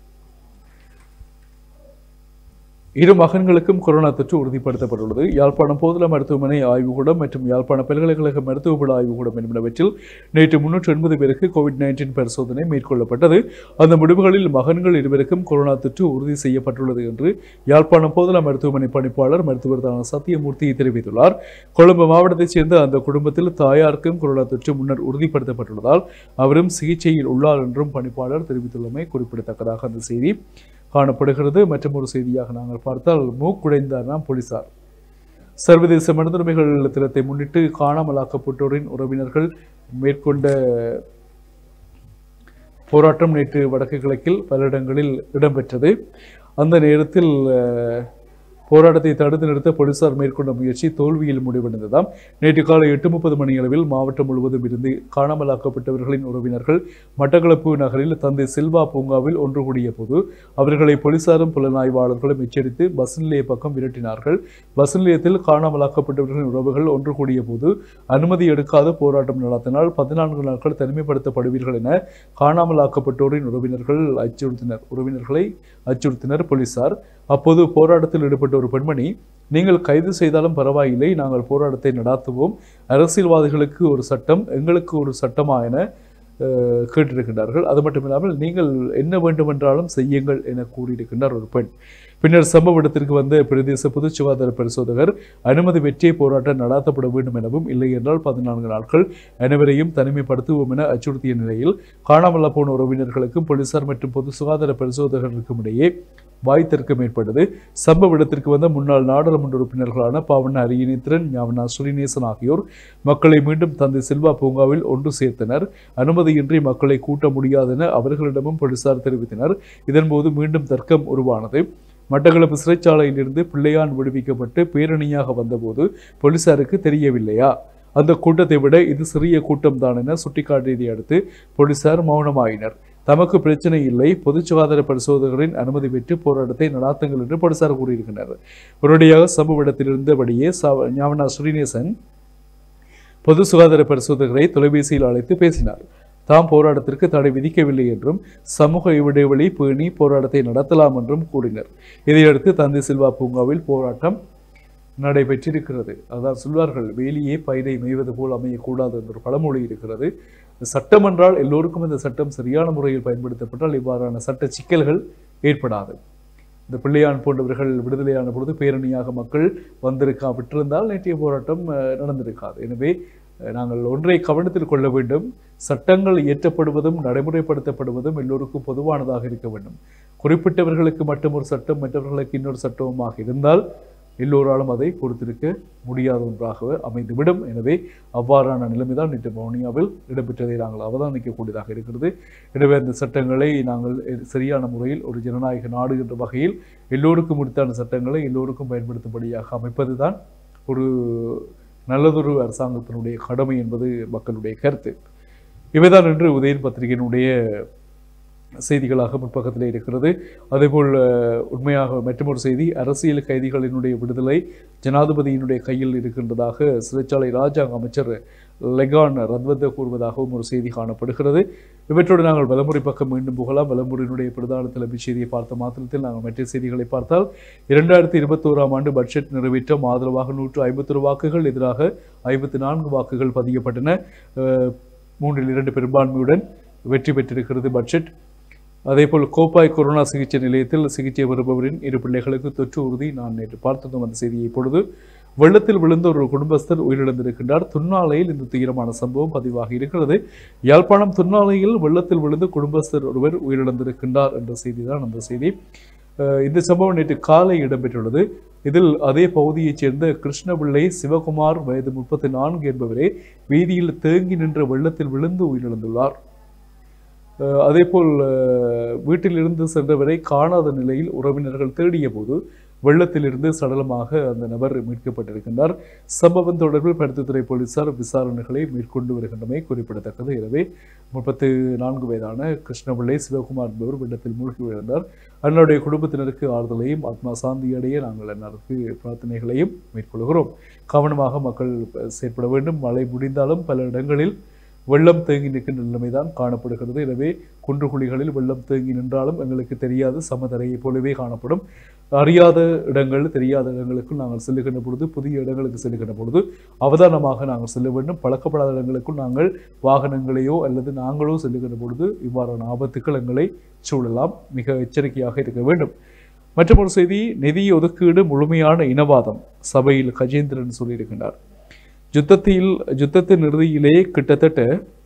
இரு மகன்களுக்கும் கொரோனா தொற்று உறுதிப்படுத்தப்பட்டுள்ளது யாழ்ப்பாணம் போதல மருத்துவமனை ஆய்வுக்கூடம் மற்றும் யாழ்ப்பாண பல்கலைக்கழக மருத்துவபுல ஆய்வுக்கூடம் என்பனவற்றில் நேற்று முன்னூற்று எண்பது பேருக்கு கோவிட் நைன்டீன் பரிசோதனை மேற்கொள்ளப்பட்டது அந்த முடிவுகளில் மகன்கள் இருவருக்கும் கொரோனா தொற்று உறுதி செய்யப்பட்டுள்ளது என்று யாழ்ப்பாணம் போதல மருத்துவமனை பணிப்பாளர் மருத்துவர் தான சத்தியமூர்த்தி தெரிவித்துள்ளார் கொழும்பு மாவட்டத்தைச் சேர்ந்த அந்த குடும்பத்தில் தாயாருக்கும் கொரோனா தொற்று முன்னர் உறுதிப்படுத்தப்பட்டுள்ளதால் அவரும் சிகிச்சையில் உள்ளார் என்றும் பணிப்பாளர் தெரிவித்துள்ளமை குறிப்பிடத்தக்கதாக அந்த செய்தி காணப்படுகிறது மற்றும் ஒரு செய்தியாக நாங்கள் பார்த்தால் மூக்குடைந்தார்னாம் போலீசார் சர்வதேச மனிதுரிமைகள் தினத்தை முன்னிட்டு காணாமலாக்கப்பட்டோரின் உறவினர்கள் மேற்கொண்ட போராட்டம் நேற்று வடக்கு கிழக்கில் பல இடங்களில் இடம்பெற்றது அந்த நேரத்தில் அஹ், போராட்டத்தை தடுத்து நிறுத்த போலீசார் மேற்கொண்ட முயற்சி தோல்வியில் முடிவடைந்ததாம் நேற்று காலை எட்டு முப்பது மணி அளவில் மாவட்டம் முழுவதும் இருந்து காணாமலாக்கப்பட்டவர்களின் உறவினர்கள் மட்டக்களப்பு நகரில் தந்தை செல்வா பூங்காவில் ஒன்று கூடிய போது அவர்களை போலீசாரும் புலனாய்வாளர்களும் எச்சரித்து பஸ் நிலைய பக்கம் விரட்டினார்கள் பஸ் நிலையத்தில் காணாமலாக்கப்பட்டவர்களின் உறவுகள் ஒன்று கூடிய போது அனுமதி எடுக்காத போராட்டம் நடத்தினால் பதினான்கு நாட்கள் தனிமைப்படுத்தப்படுவீர்கள் என காணாமலாக்கப்பட்டோரின் உறவினர்கள் அச்சுறுத்தினர் உறவினர்களை அச்சுறுத்தினர் போலீசார் அப்போது போராட்டத்தில் ஈடுபட்ட ஒரு பெண்மணி நீங்கள் கைது செய்தாலும் பரவாயில்லை நாங்கள் போராட்டத்தை நடாத்துவோம் அரசியல்வாதிகளுக்கு ஒரு சட்டம் எங்களுக்கு ஒரு சட்டமா என அஹ், கேட்டிருக்கின்றார்கள் அது மட்டும் இல்லாமல் நீங்கள் என்ன வேண்டுமென்றாலும் செய்யுங்கள் என கூறியிருக்கின்றார் ஒரு பெண் பின்னர் சம்பவ இடத்திற்கு வந்த பிரதேச பொது சுகாதார பரிசோதகர் அனுமதி வெற்றியை போராட்டம் நடாத்தப்பட வேண்டும் எனவும் இல்லை என்றால் பதினான்கு நாட்கள் அனைவரையும் தனிமைப்படுத்துவோம் என அச்சுறுத்திய நிலையில் காணாமல் போன உறவினர்களுக்கும் போலீசார் மற்றும் பொது சுகாதார பரிசோதகர்களுக்கும் இடையே வாய் தர்க்கம் ஏற்பட்டது சம்பவ இடத்திற்கு வந்த முன்னாள் நாடாளுமன்ற உறுப்பினர்களான பாவண்ண அரியநேத்திரன் ஞாவனா ஸ்ரீநேசன் ஆகியோர் மக்களை மீண்டும் தந்தை சில்வா பூங்காவில் ஒன்று சேர்த்தனர் அனுமதியின்றி மக்களை கூட்ட முடியாதென அவர்களிடமும் போலீசார் தெரிவித்தனர் இதன்போது மீண்டும் தர்க்கம் உருவானது மட்டக்களப்பு சிறைச்சாலையிலிருந்து பிள்ளையான் விடுவிக்கப்பட்டு பேரணியாக வந்தபோது போலீசாருக்கு தெரியவில்லையா அந்த கூட்டத்தை விட இது சிறிய கூட்டம்தான் என சுட்டிக்காட்டியதை அடுத்து போலீசார் மௌனமாயினர் தமக்கு பிரச்சனை இல்லை பொது சுகாதார பரிசோதகரின் அனுமதி பெற்று போராட்டத்தை நடாத்துங்கள் என்று போலீசார் கூறியிருக்கின்றனர் உடனடியாக சம்பவ இடத்தில் இருந்தபடியே சா- ஞாவனா ஸ்ரீநேசன் பொது சுகாதார பரிசோதகரை தொலைபேசியில் அழைத்து பேசினார் தாம் போராட்டத்திற்கு தடை விதிக்கவில்லை என்றும் சமூக இடைவெளி பேணி போராட்டத்தை நடத்தலாம் என்றும் கூறினர் இதையடுத்து தந்தை சில்வா பூங்காவில் போராட்டம் நடைபெற்றிருக்கிறது அதான் சொல்வார்கள் வேலியே பயிரை மேய்வது போல் அமையக்கூடாது என்ற ஒரு பழமொழி இருக்கிறது சட்டம் என்றால் எல்லோருக்கும் இந்த சட்டம் சரியான முறையில் பயன்படுத்தப்பட்டால் இவ்வாறான சட்ட சிக்கல்கள் ஏற்படாது இந்த பிள்ளையான் போன்றவர்கள் விடுதலையான பொழுது பேரணியாக மக்கள் வந்திருக்கா விட்டிருந்தால் நேற்றைய போராட்டம் அஹ், நடந்திருக்காது எனவே அஹ், நாங்கள் ஒன்றை கவனத்தில் கொள்ள வேண்டும் சட்டங்கள் இயற்றப்படுவதும் நடைமுறைப்படுத்தப்படுவதும் எல்லோருக்கும் பொதுவானதாக இருக்க வேண்டும் குறிப்பிட்டவர்களுக்கு மட்டும் ஒரு சட்டம் மற்றவர்களுக்கு இன்னொரு சட்டமுமாக இருந்தால் எல்லோராலும் அதை பொறுத்திருக்க முடியாத ஒன்றாக அமைந்துவிடும் எனவே அவ்வாறான நிலைமைதான் நேற்று வவுனியாவில் இடம்பெற்றதை நாங்கள் அவதானிக்கக்கூடியதாக இருக்கிறது எனவே அந்த சட்டங்களை நாங்கள் சரியான முறையில் ஒரு ஜனநாயக நாடு என்ற வகையில் எல்லோருக்கும் உரித்தான சட்டங்களை எல்லோருக்கும் பயன்படுத்தும்படியாக அமைப்பதுதான் ஒரு நல்லதொரு அரசாங்கத்தினுடைய கடமை என்பது மக்களுடைய கருத்து இவைதான் இன்று உதயன் பத்திரிகையினுடைய செய்திகளாக முற்பக்கத்தில் இருக்கிறது அதேபோல் அஹ், உண்மையாக மற்றொரு செய்தி அரசியல் கைதிகளினுடைய விடுதலை ஜனாதிபதியினுடைய கையில் இருக்கின்றதாக சிறைச்சாலை ராஜாங்க அமைச்சர் லெகான் ரத்வத்த கூறுவதாகவும் ஒரு செய்தி காணப்படுகிறது இவற்றோடு நாங்கள் வலமுறை பக்கம் மீண்டும் புகழாம் வலமுறையினுடைய பிரதான தலைமைச் செய்தியை பார்த்த மாத்திரத்தில் நாங்கள் மற்ற செய்திகளை பார்த்தால் இரண்டாயிரத்தி இருபத்தோராம் ஆண்டு பட்ஜெட் நிறைவேற்றம் ஆதரவாக நூற்று ஐம்பத்தொரு வாக்குகள் எதிராக ஐம்பத்தி நான்கு வாக்குகள் பதியப்பட்டன அஹ், மூன்றில் இரண்டு பெரும்பான்மையுடன் வெற்றி பெற்றிருக்கிறது பட்ஜெட் அதேபோல் கோப்பாய் கொரோனா சிகிச்சை நிலையத்தில் சிகிச்சை வருபவரின் இரு பிள்ளைகளுக்கு தொற்று உறுதி நான் நேற்று பார்த்ததும் அந்த செய்தியை இப்பொழுது வெள்ளத்தில் விழுந்த ஒரு குடும்பஸ்தர் உயிரிழந்திருக்கின்றார் துன்னாலையில் இந்த துயரமான சம்பவம் பதிவாகி இருக்கிறது யாழ்ப்பாணம் துன்னாலையில் வெள்ளத்தில் விழுந்து குடும்பஸ்தர் ஒருவர் உயிரிழந்திருக்கின்றார் என்ற செய்திதான் அந்த செய்தி அஹ் இந்த சம்பவம் நேற்று காலை இடம்பெற்றுள்ளது இதில் அதே பகுதியைச் சேர்ந்த கிருஷ்ணபிள்ளை சிவகுமார் வயது முப்பத்தி நான்கு என்பவரே வீதியில் தேங்கி நின்ற வெள்ளத்தில் விழுந்து உயிரிழந்துள்ளார் அஹ் அதேபோல் அஹ், வீட்டிலிருந்து சென்றவரை காணாத நிலையில் உறவினர்கள் தேடிய போது வெள்ளத்திலிருந்து சடலமாக அந்த நபர் மீட்கப்பட்டிருக்கின்றார் சம்பவம் தொடர்பில் பருத்தித்துறை போலீசார் விசாரணைகளை மேற்கொண்டு வருகின்றமை குறிப்பிடத்தக்கது எனவே முப்பத்து நான்கு வயதான கிருஷ்ணபிள்ளை சிவகுமார் என்பவர் வெள்ளத்தில் மூழ்கி விழுந்தார் அன்னுடைய குடும்பத்தினருக்கு ஆறுதலையும் ஆத்மா சாந்தியடைய நாங்கள் அன்னாருக்கு பிரார்த்தனைகளையும் மேற்கொள்கிறோம் கவனமாக மக்கள் செயற்பட வேண்டும் மழை முடிந்தாலும் பல இடங்களில் வெள்ளம் தேங்கி நிற்கின்ற நிலைமைதான் காணப்படுகிறது எனவே குன்று குழிகளில் வெள்ளம் தேங்கி நின்றாலும் எங்களுக்கு தெரியாது சமதரையை போலவே காணப்படும் அறியாத இடங்கள் தெரியாத இடங்களுக்கும் நாங்கள் செல்லுகின்ற பொழுது புதிய இடங்களுக்கு செல்லுகின்ற பொழுது அவதானமாக நாங்கள் செல்ல வேண்டும் பழக்கப்படாத இடங்களுக்கும் நாங்கள் வாகனங்களையோ அல்லது நாங்களோ செல்லுகின்ற பொழுது இவ்வாறான ஆபத்துக்கள் எங்களை சூழலாம் மிக எச்சரிக்கையாக இருக்க வேண்டும் மற்றொரு செய்தி நிதி ஒதுக்கீடு முழுமையான இனவாதம் சபையில் கஜேந்திரன் சொல்லியிருக்கின்றார் யுத்தத்தில் யுத்தத்தின் இறுதியிலே கிட்டத்தட்ட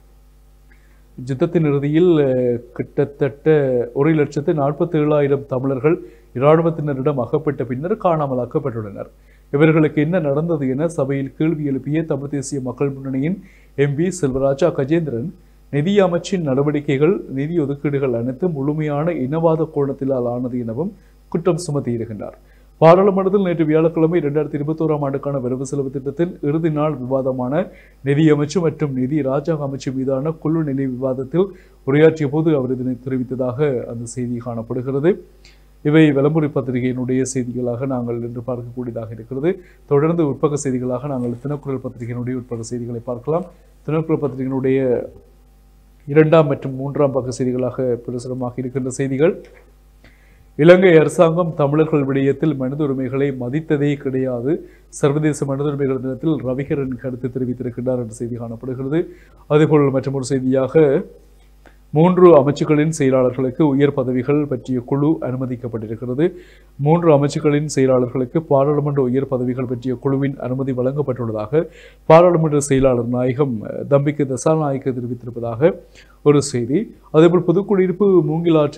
யுத்தத்தின் இறுதியில் அஹ், கிட்டத்தட்ட ஒரு லட்சத்து நாற்பத்தி ஏழாயிரம் தமிழர்கள் இராணுவத்தினரிடம் அகப்பட்ட பின்னர் காணாமலாக்கப்பட்டுள்ளனர் இவர்களுக்கு என்ன நடந்தது என சபையில் கேள்வி எழுப்பிய தமிழ் தேசிய மக்கள் முன்னணியின் எம்பி செல்வராஜா கஜேந்திரன் நிதி அமைச்சின் நடவடிக்கைகள் நிதி ஒதுக்கீடுகள் அனைத்தும் முழுமையான இனவாத கோணத்திலால் ஆனது எனவும் குற்றம் சுமத்தியிருக்கின்றார் பாராளுமன்றத்தில் நேற்று வியாழக்கிழமை இரண்டாயிரத்தி இருபத்தோராம் ஆண்டுக்கான வரவு செலவு திட்டத்தின் இறுதி நாள் விவாதமான நிதி அமைச்சு மற்றும் நிதி ராஜாங்க அமைச்சு மீதான குழு நிலை விவாதத்தில் உரையாற்றிய போது அவர் இதனை தெரிவித்ததாக அந்த செய்தி காணப்படுகிறது இவை விளம்பரி பத்திரிகையினுடைய செய்திகளாக நாங்கள் இன்று பார்க்கக்கூடியதாக இருக்கிறது தொடர்ந்து உட்பக்க செய்திகளாக நாங்கள் தினக்குரல் பத்திரிகையினுடைய உட்பக்க செய்திகளை பார்க்கலாம் தினக்குரல் பத்திரிகையினுடைய இரண்டாம் மற்றும் மூன்றாம் பக்க செய்திகளாக பிரசுரமாக இருக்கின்ற செய்திகள் இலங்கை அரசாங்கம் தமிழர்கள் விடயத்தில் மனித உரிமைகளை மதித்ததே கிடையாது சர்வதேச மனித உரிமைகள் தினத்தில் ரவிகரன் கருத்து தெரிவித்திருக்கிறார் என்ற செய்தி காணப்படுகிறது அதேபோல் மற்றொரு செய்தியாக மூன்று அமைச்சுக்களின் செயலாளர்களுக்கு உயர் பதவிகள் பற்றிய குழு அனுமதிக்கப்பட்டிருக்கிறது மூன்று அமைச்சுக்களின் செயலாளர்களுக்கு பாராளுமன்ற உயர் பதவிகள் பற்றிய குழுவின் அனுமதி வழங்கப்பட்டுள்ளதாக பாராளுமன்ற செயலாளர் நாயகம் அஹ், தம்பிக்கு தசாநாயக்க தெரிவித்திருப்பதாக ஒரு செய்தி அதேபோல் புதுக்குடியிருப்பு மூங்கிலாற்றில்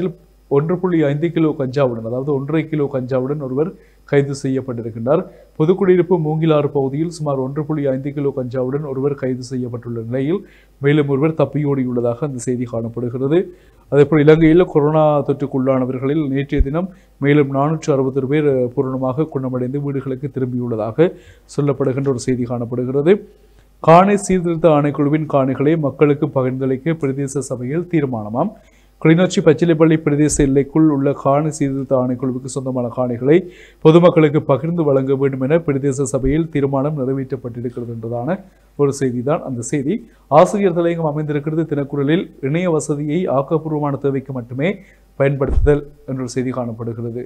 ஒன்று புள்ளி ஐந்து கிலோ கஞ்சாவுடன் அதாவது ஒன்றரை கிலோ கஞ்சாவுடன் ஒருவர் கைது செய்யப்பட்டிருக்கின்றார் பொதுக்குடியிருப்பு மூங்கிலாறு பகுதியில் சுமார் ஒன்று புள்ளி ஐந்து கிலோ கஞ்சாவுடன் ஒருவர் கைது செய்யப்பட்டுள்ள நிலையில் மேலும் ஒருவர் தப்பியோடியுள்ளதாக அந்த செய்தி காணப்படுகிறது அதேபோல் இலங்கையில் கொரோனா தொற்றுக்குள்ளானவர்களில் நேற்றைய தினம் மேலும் நானூற்று அறுபத்தொரு பேர் பூரணமாக குணமடைந்து வீடுகளுக்கு திரும்பியுள்ளதாக சொல்லப்படுகின்ற ஒரு செய்தி காணப்படுகிறது காணி சீர்திருத்த ஆணைக்குழுவின் காணிகளை மக்களுக்கு பகிர்ந்தளிக்க பிரதேச சபையில் தீர்மானமாம் கிளிநொச்சி பச்சிலைப்பள்ளி பிரதேச எல்லைக்குள் உள்ள காணி சீர்திருத்த ஆணைக்குழுவுக்கு சொந்தமான காணிகளை பொதுமக்களுக்கு பகிர்ந்து வழங்க வேண்டும் என பிரதேச சபையில் தீர்மானம் நிறைவேற்றப்பட்டிருக்கிறது என்றதான ஒரு செய்திதான் அந்த செய்தி ஆசிரியர் தலையங்கம் அமைந்திருக்கிறது தினக்குரலில் இணைய வசதியை ஆக்கப்பூர்வமான தேவைக்கு மட்டுமே பயன்படுத்துதல் என்ற ஒரு செய்தி காணப்படுகிறது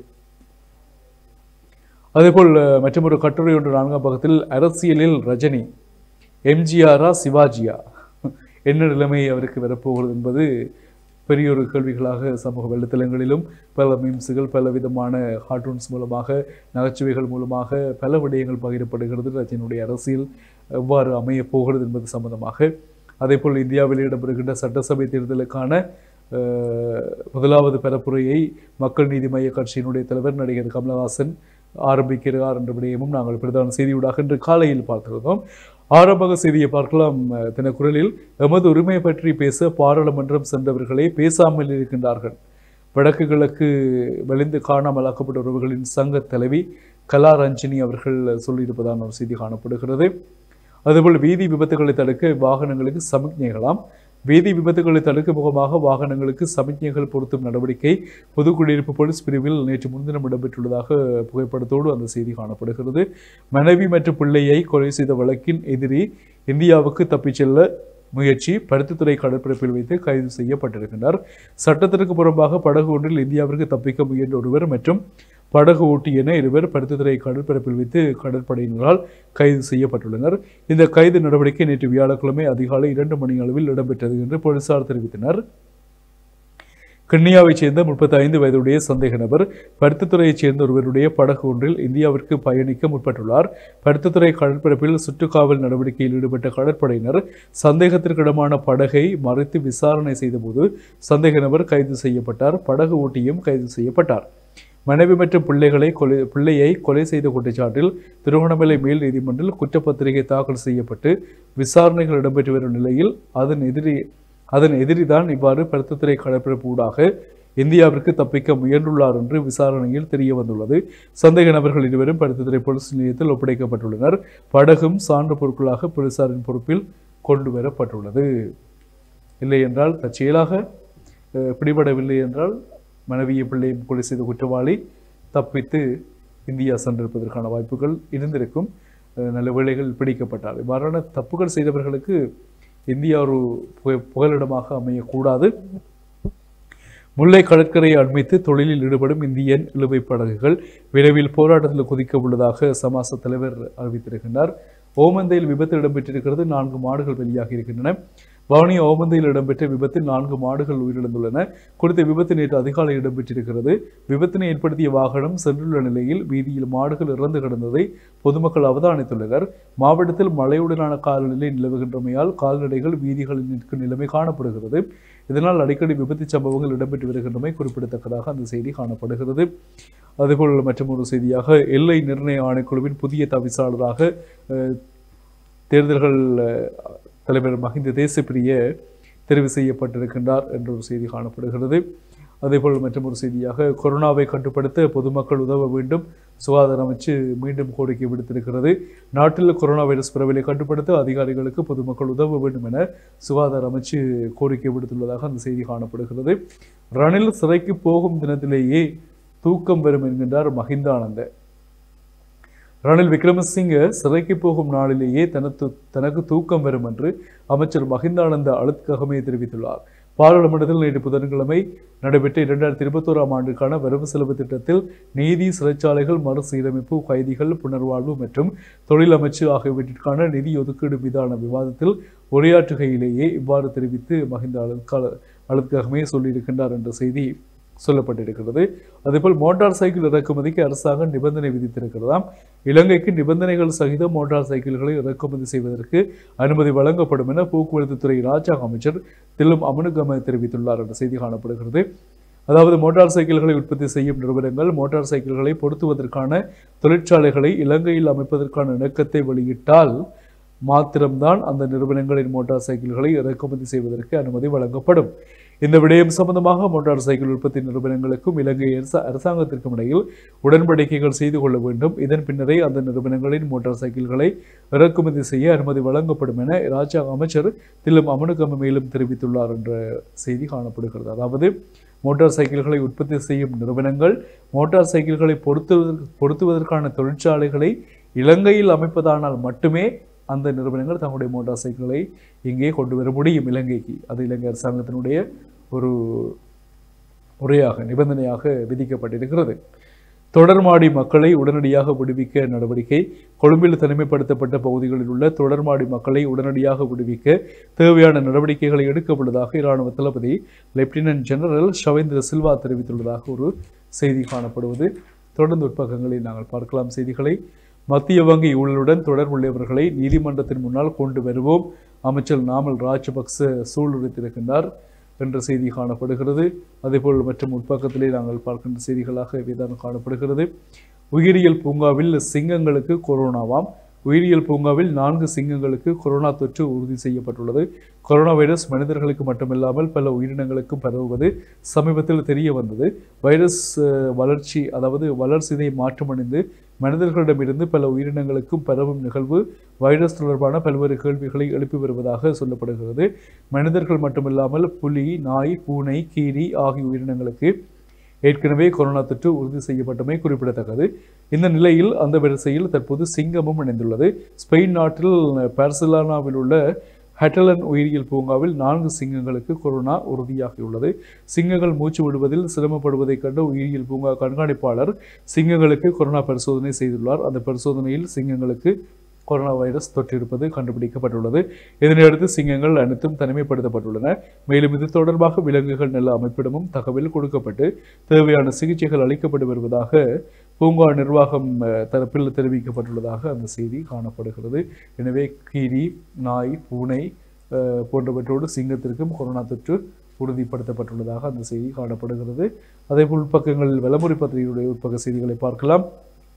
அதேபோல் அஹ், மற்றொரு கட்டுரை ஒன்று நான்காம் பக்கத்தில் அரசியலில் ரஜினி எம்ஜிஆரா சிவாஜியா என்ன நிலைமை அவருக்கு வரப்போகிறது என்பது பெரிய ஒரு கேள்விகளாக சமூக வலைத்தளங்களிலும் பல மீம்ஸுகள் பல விதமான கார்ட்டூன்ஸ் மூலமாக நகைச்சுவைகள் மூலமாக பல விடயங்கள் பகிரப்படுகிறது ரஜினியுடைய அரசியல் எவ்வாறு அமையப் போகிறது என்பது சம்பந்தமாக அதேபோல் இந்தியாவில் இடம்பெறுகின்ற சட்டசபை தேர்தலுக்கான அஹ், முதலாவது பரப்புரையை மக்கள் நீதி மய்ய கட்சியினுடைய தலைவர் நடிகர் கமலஹாசன் ஆரம்பிக்கிறார் என்ற விடயமும் நாங்கள் பிரதான செய்தியூடாக இன்று காலையில் பார்த்திருந்தோம் ஆரம்பக செய்தியை பார்க்கலாம் அஹ், தினக்குரலில் எமது உரிமை பற்றி பேச பாராளுமன்றம் சென்றவர்களே பேசாமல் இருக்கின்றார்கள் வடக்கு கிழக்கு வெளிந்து காணாமலாக்கப்பட்ட உறவுகளின் சங்க தலைவி கலா ரஞ்சினி அவர்கள் சொல்லியிருப்பதான ஒரு செய்தி காணப்படுகிறது அதுபோல் வீதி விபத்துகளை தடுக்க வாகனங்களுக்கு சமிக்ஞைகளாம் வீதி விபத்துகளை தடுக்கும் முகமாக வாகனங்களுக்கு சமிக்ஞைகள் பொருத்தும் நடவடிக்கை பொதுக்குடியிருப்பு போலீஸ் பிரிவில் நேற்று முன்தினம் இடம்பெற்றுள்ளதாக புகைப்படத்தோடு அந்த செய்தி காணப்படுகிறது மனைவி மற்றும் பிள்ளையை கொலை செய்த வழக்கின் எதிரி இந்தியாவுக்கு தப்பிச் செல்ல முயற்சி பருத்தித்துறை கடற்பரப்பில் வைத்து கைது செய்யப்பட்டிருக்கின்றார் சட்டத்திற்கு புறம்பாக படகு ஒன்றில் இந்தியாவிற்கு தப்பிக்க முயன்ற ஒருவர் மற்றும் படகு ஓட்டி என இருவர் பருத்தித்துறை கடற்பரப்பில் வைத்து கடற்படையினரால் கைது செய்யப்பட்டுள்ளனர் இந்த கைது நடவடிக்கை நேற்று வியாழக்கிழமை அதிகாலை இரண்டு மணி அளவில் இடம்பெற்றது என்று போலீசார் தெரிவித்தனர் கிண்ணியாவைச் சேர்ந்த முப்பத்தி ஐந்து வயதுடைய சந்தேக நபர் பருத்தித்துறையைச் சேர்ந்த ஒருவருடைய படகு ஒன்றில் இந்தியாவிற்கு பயணிக்க முற்பட்டுள்ளார் பருத்தித்துறை கடற்பரப்பில் சுற்றுக்காவல் நடவடிக்கையில் ஈடுபட்ட கடற்படையினர் சந்தேகத்திற்கிடமான படகை மறைத்து விசாரணை செய்தபோது சந்தேக நபர் கைது செய்யப்பட்டார் படகு ஓட்டியும் கைது செய்யப்பட்டார் மனைவி மற்றும் பிள்ளைகளை கொலை பிள்ளையை கொலை செய்த குற்றச்சாட்டில் திருவண்ணாமலை மேல் நீதிமன்றில் குற்றப்பத்திரிகை தாக்கல் செய்யப்பட்டு விசாரணைகள் இடம்பெற்று வரும் நிலையில் அதன் எதிரி அதன் எதிரிதான் இவ்வாறு பருத்தித்துறை கடற்பரப்பு ஊடாக இந்தியாவிற்கு தப்பிக்க முயன்றுள்ளார் என்று விசாரணையில் தெரிய வந்துள்ளது சந்தேக நபர்கள் இருவரும் பருத்தித்துறை போலீஸ் நிலையத்தில் ஒப்படைக்கப்பட்டுள்ளனர் படகும் சான்று பொருட்களாக போலீசாரின் பொறுப்பில் கொண்டு வரப்பட்டுள்ளது இல்லை என்றால் தற்செயலாக அஹ், பிடிபடவில்லை என்றால் மனைவியை பிள்ளையும் கொலை செய்த குற்றவாளி தப்பித்து இந்தியா சென்றிருப்பதற்கான வாய்ப்புகள் இருந்திருக்கும் அஹ், நல்ல வேளைகள் பிடிக்கப்பட்டார் இவ்வாறான தப்புகள் செய்தவர்களுக்கு இந்தியா ஒரு புக- புகலிடமாக அமையக்கூடாது முல்லை கடற்கரையை அண்மித்து தொழிலில் ஈடுபடும் இந்தியன் இழுவை படகுகள் விரைவில் போராட்டத்தில் குதிக்க உள்ளதாக சமாச தலைவர் அறிவித்திருக்கின்றார் ஓமந்தையில் விபத்து இடம்பெற்றிருக்கிறது நான்கு மாடுகள் வெளியாகி இருக்கின்றன வவுனியா ஓமந்தையில் இடம்பெற்ற விபத்தில் நான்கு மாடுகள் உயிரிழந்துள்ளன குறித்த விபத்து நேற்று அதிகாலை இடம்பெற்றிருக்கிறது விபத்தினை ஏற்படுத்திய வாகனம் சென்றுள்ள நிலையில் வீதியில் மாடுகள் இறந்து கிடந்ததை பொதுமக்கள் அவதானித்துள்ளனர் மாவட்டத்தில் மழையுடனான காலநிலை நிலவுகின்றமையால் கால்நடைகள் வீதிகளில் நிற்கும் நிலைமை காணப்படுகிறது இதனால் அடிக்கடி விபத்து சம்பவங்கள் இடம்பெற்று வருகின்றமை குறிப்பிடத்தக்கதாக அந்த செய்தி காணப்படுகிறது அதுபோல் மற்றும் ஒரு செய்தியாக எல்லை நிர்ணய ஆணைக்குழுவின் புதிய தவிசாளராக அஹ், தேர்தல்கள் அஹ், தலைவர் மஹிந்த தேசப்பிரிய தெரிவு செய்யப்பட்டிருக்கின்றார் என்ற ஒரு செய்தி காணப்படுகிறது அதேபோல் மற்றும் ஒரு செய்தியாக கொரோனாவை கட்டுப்படுத்த பொதுமக்கள் உதவ வேண்டும் சுகாதார அமைச்சு மீண்டும் கோரிக்கை விடுத்திருக்கிறது நாட்டில் கொரோனா வைரஸ் பரவலை கட்டுப்படுத்த அதிகாரிகளுக்கு பொதுமக்கள் உதவ வேண்டும் என சுகாதார அமைச்சு கோரிக்கை விடுத்துள்ளதாக அந்த செய்தி காணப்படுகிறது ரணில் சிறைக்கு போகும் தினத்திலேயே தூக்கம் வரும் என்கின்றார் மஹிந்தானந்த ரணில் விக்ரமசிங்க சிறைக்கு போகும் நாளிலேயே தனக்கு தனக்கு தூக்கம் வரும் என்று அமைச்சர் மஹிந்தானந்த அழுத்ககமே தெரிவித்துள்ளார் பாராளுமன்றத்தில் நேற்று புதன்கிழமை நடைபெற்ற இரண்டாயிரத்தி இருபத்தோராம் ஆண்டுக்கான வரவு செலவு திட்டத்தில் நீதி சிறைச்சாலைகள் மறுசீரமைப்பு கைதிகள் புனர்வாழ்வு மற்றும் தொழில் அமைச்சு ஆகியவற்றிற்கான நிதி ஒதுக்கீடு மீதான விவாதத்தில் உரையாற்றுகையிலேயே இவ்வாறு தெரிவித்து மஹிந்த அழுத்கா அழுத்ககமே சொல்லியிருக்கின்றார் என்ற செய்தி சொல்லப்பட்டிருக்கிறது அதேபோல் மோட்டார் சைக்கிள் இறக்குமதிக்கு அரசாங்கம் நிபந்தனை விதித்திருக்கிறதாம் இலங்கைக்கு நிபந்தனைகள் சகித மோட்டார் சைக்கிள்களை இறக்குமதி செய்வதற்கு அனுமதி வழங்கப்படும் என போக்குவரத்து துறை ராஜாங்க அமைச்சர் தில்லும் அமனுகம தெரிவித்துள்ளார் என்ற செய்தி காணப்படுகிறது அதாவது மோட்டார் சைக்கிள்களை உற்பத்தி செய்யும் நிறுவனங்கள் மோட்டார் சைக்கிள்களை பொருத்துவதற்கான தொழிற்சாலைகளை இலங்கையில் அமைப்பதற்கான இணக்கத்தை வெளியிட்டால் மாத்திரம்தான் அந்த நிறுவனங்களின் மோட்டார் சைக்கிள்களை இறக்குமதி செய்வதற்கு அனுமதி வழங்கப்படும் இந்த விடயம் சம்பந்தமாக மோட்டார் சைக்கிள் உற்பத்தி நிறுவனங்களுக்கும் இலங்கை அரச- அரசாங்கத்திற்கும் இடையில் உடன்படிக்கைகள் செய்து கொள்ள வேண்டும் இதன் பின்னரே அந்த நிறுவனங்களின் மோட்டார் சைக்கிள்களை இறக்குமதி செய்ய அனுமதி வழங்கப்படும் என இராஜாங்க அமைச்சர் தில்லும் அமனுகம மேலும் தெரிவித்துள்ளார் என்ற செய்தி காணப்படுகிறது அதாவது மோட்டார் சைக்கிள்களை உற்பத்தி செய்யும் நிறுவனங்கள் மோட்டார் சைக்கிள்களை பொருத்துவதற்கு பொருத்துவதற்கான தொழிற்சாலைகளை இலங்கையில் அமைப்பதானால் மட்டுமே அந்த நிறுவனங்கள் தங்களுடைய மோட்டார் சைக்கிள்களை இங்கே கொண்டு வர முடியும் இலங்கைக்கு அது இலங்கை அரசாங்கத்தினுடைய ஒரு முறையாக நிபந்தனையாக விதிக்கப்பட்டிருக்கிறது தொடர்மாடி மக்களை உடனடியாக விடுவிக்க நடவடிக்கை கொழும்பில் தனிமைப்படுத்தப்பட்ட பகுதிகளில் உள்ள தொடர்மாடி மக்களை உடனடியாக விடுவிக்க தேவையான நடவடிக்கைகளை எடுக்கப்பட்டதாக இராணுவ தளபதி லெப்டினன்ட் ஜெனரல் ஷவேந்திர சில்வா தெரிவித்துள்ளதாக ஒரு செய்தி காணப்படுவது தொடர்ந்து உட்பக்கங்களில் நாங்கள் பார்க்கலாம் செய்திகளை மத்திய வங்கி ஊழலுடன் தொடர்புள்ளவர்களை நீதிமன்றத்தின் முன்னால் கொண்டு வருவோம் அமைச்சர் நாமல் ராஜபக்ச சூளுரைத்திருக்கின்றார் என்ற செய்தி காணப்படுகிறது அதேபோல் மற்றும் உட்பக்கத்திலே நாங்கள் பார்க்கின்ற செய்திகளாக இவைதான் காணப்படுகிறது உயிரியல் பூங்காவில் சிங்கங்களுக்கு கொரோனாவாம் உயிரியல் பூங்காவில் நான்கு சிங்கங்களுக்கு கொரோனா தொற்று உறுதி செய்யப்பட்டுள்ளது கொரோனா வைரஸ் மனிதர்களுக்கு மட்டுமில்லாமல் பல உயிரினங்களுக்கும் பரவுவது சமீபத்தில் தெரிய வந்தது வைரஸ் அஹ், வளர்ச்சி அதாவது வளர்சிதை மாற்றமடைந்து மனிதர்களிடமிருந்து பல உயிரினங்களுக்கும் பரவும் நிகழ்வு வைரஸ் தொடர்பான பல்வேறு கேள்விகளை எழுப்பி வருவதாக சொல்லப்படுகிறது மனிதர்கள் மட்டுமில்லாமல் புலி நாய் பூனை கீரி ஆகிய உயிரினங்களுக்கு ஏற்கனவே கொரோனா தொற்று உறுதி செய்யப்பட்டமை குறிப்பிடத்தக்கது இந்த நிலையில் அந்த வரிசையில் தற்போது சிங்கமும் இணைந்துள்ளது ஸ்பெயின் நாட்டில் பார்சிலானாவில் உள்ள ஹெட்டலன் உயிரியல் பூங்காவில் நான்கு சிங்கங்களுக்கு கொரோனா உறுதியாகியுள்ளது சிங்கங்கள் மூச்சு விடுவதில் சிரமப்படுவதைக் கண்ட உயிரியல் பூங்கா கண்காணிப்பாளர் சிங்கங்களுக்கு கொரோனா பரிசோதனை செய்துள்ளார் அந்த பரிசோதனையில் சிங்கங்களுக்கு கொரோனா வைரஸ் தொற்றிருப்பது கண்டுபிடிக்கப்பட்டுள்ளது இதனையடுத்து சிங்கங்கள் அனைத்தும் தனிமைப்படுத்தப்பட்டுள்ளன மேலும் இது தொடர்பாக விலங்குகள் நல அமைப்பிடமும் தகவல் கொடுக்கப்பட்டு தேவையான சிகிச்சைகள் அளிக்கப்பட்டு வருவதாக பூங்கா நிர்வாகம் அஹ், தரப்பில் தெரிவிக்கப்பட்டுள்ளதாக அந்த செய்தி காணப்படுகிறது எனவே கீரி நாய் பூனை அஹ், போன்றவற்றோடு சிங்கத்திற்கும் கொரோனா தொற்று உறுதிப்படுத்தப்பட்டுள்ளதாக அந்த செய்தி காணப்படுகிறது அதேபோல் உட்பக்கங்களில் வலமுறை பத்திரிகையுடைய உட்பக்க செய்திகளை பார்க்கலாம்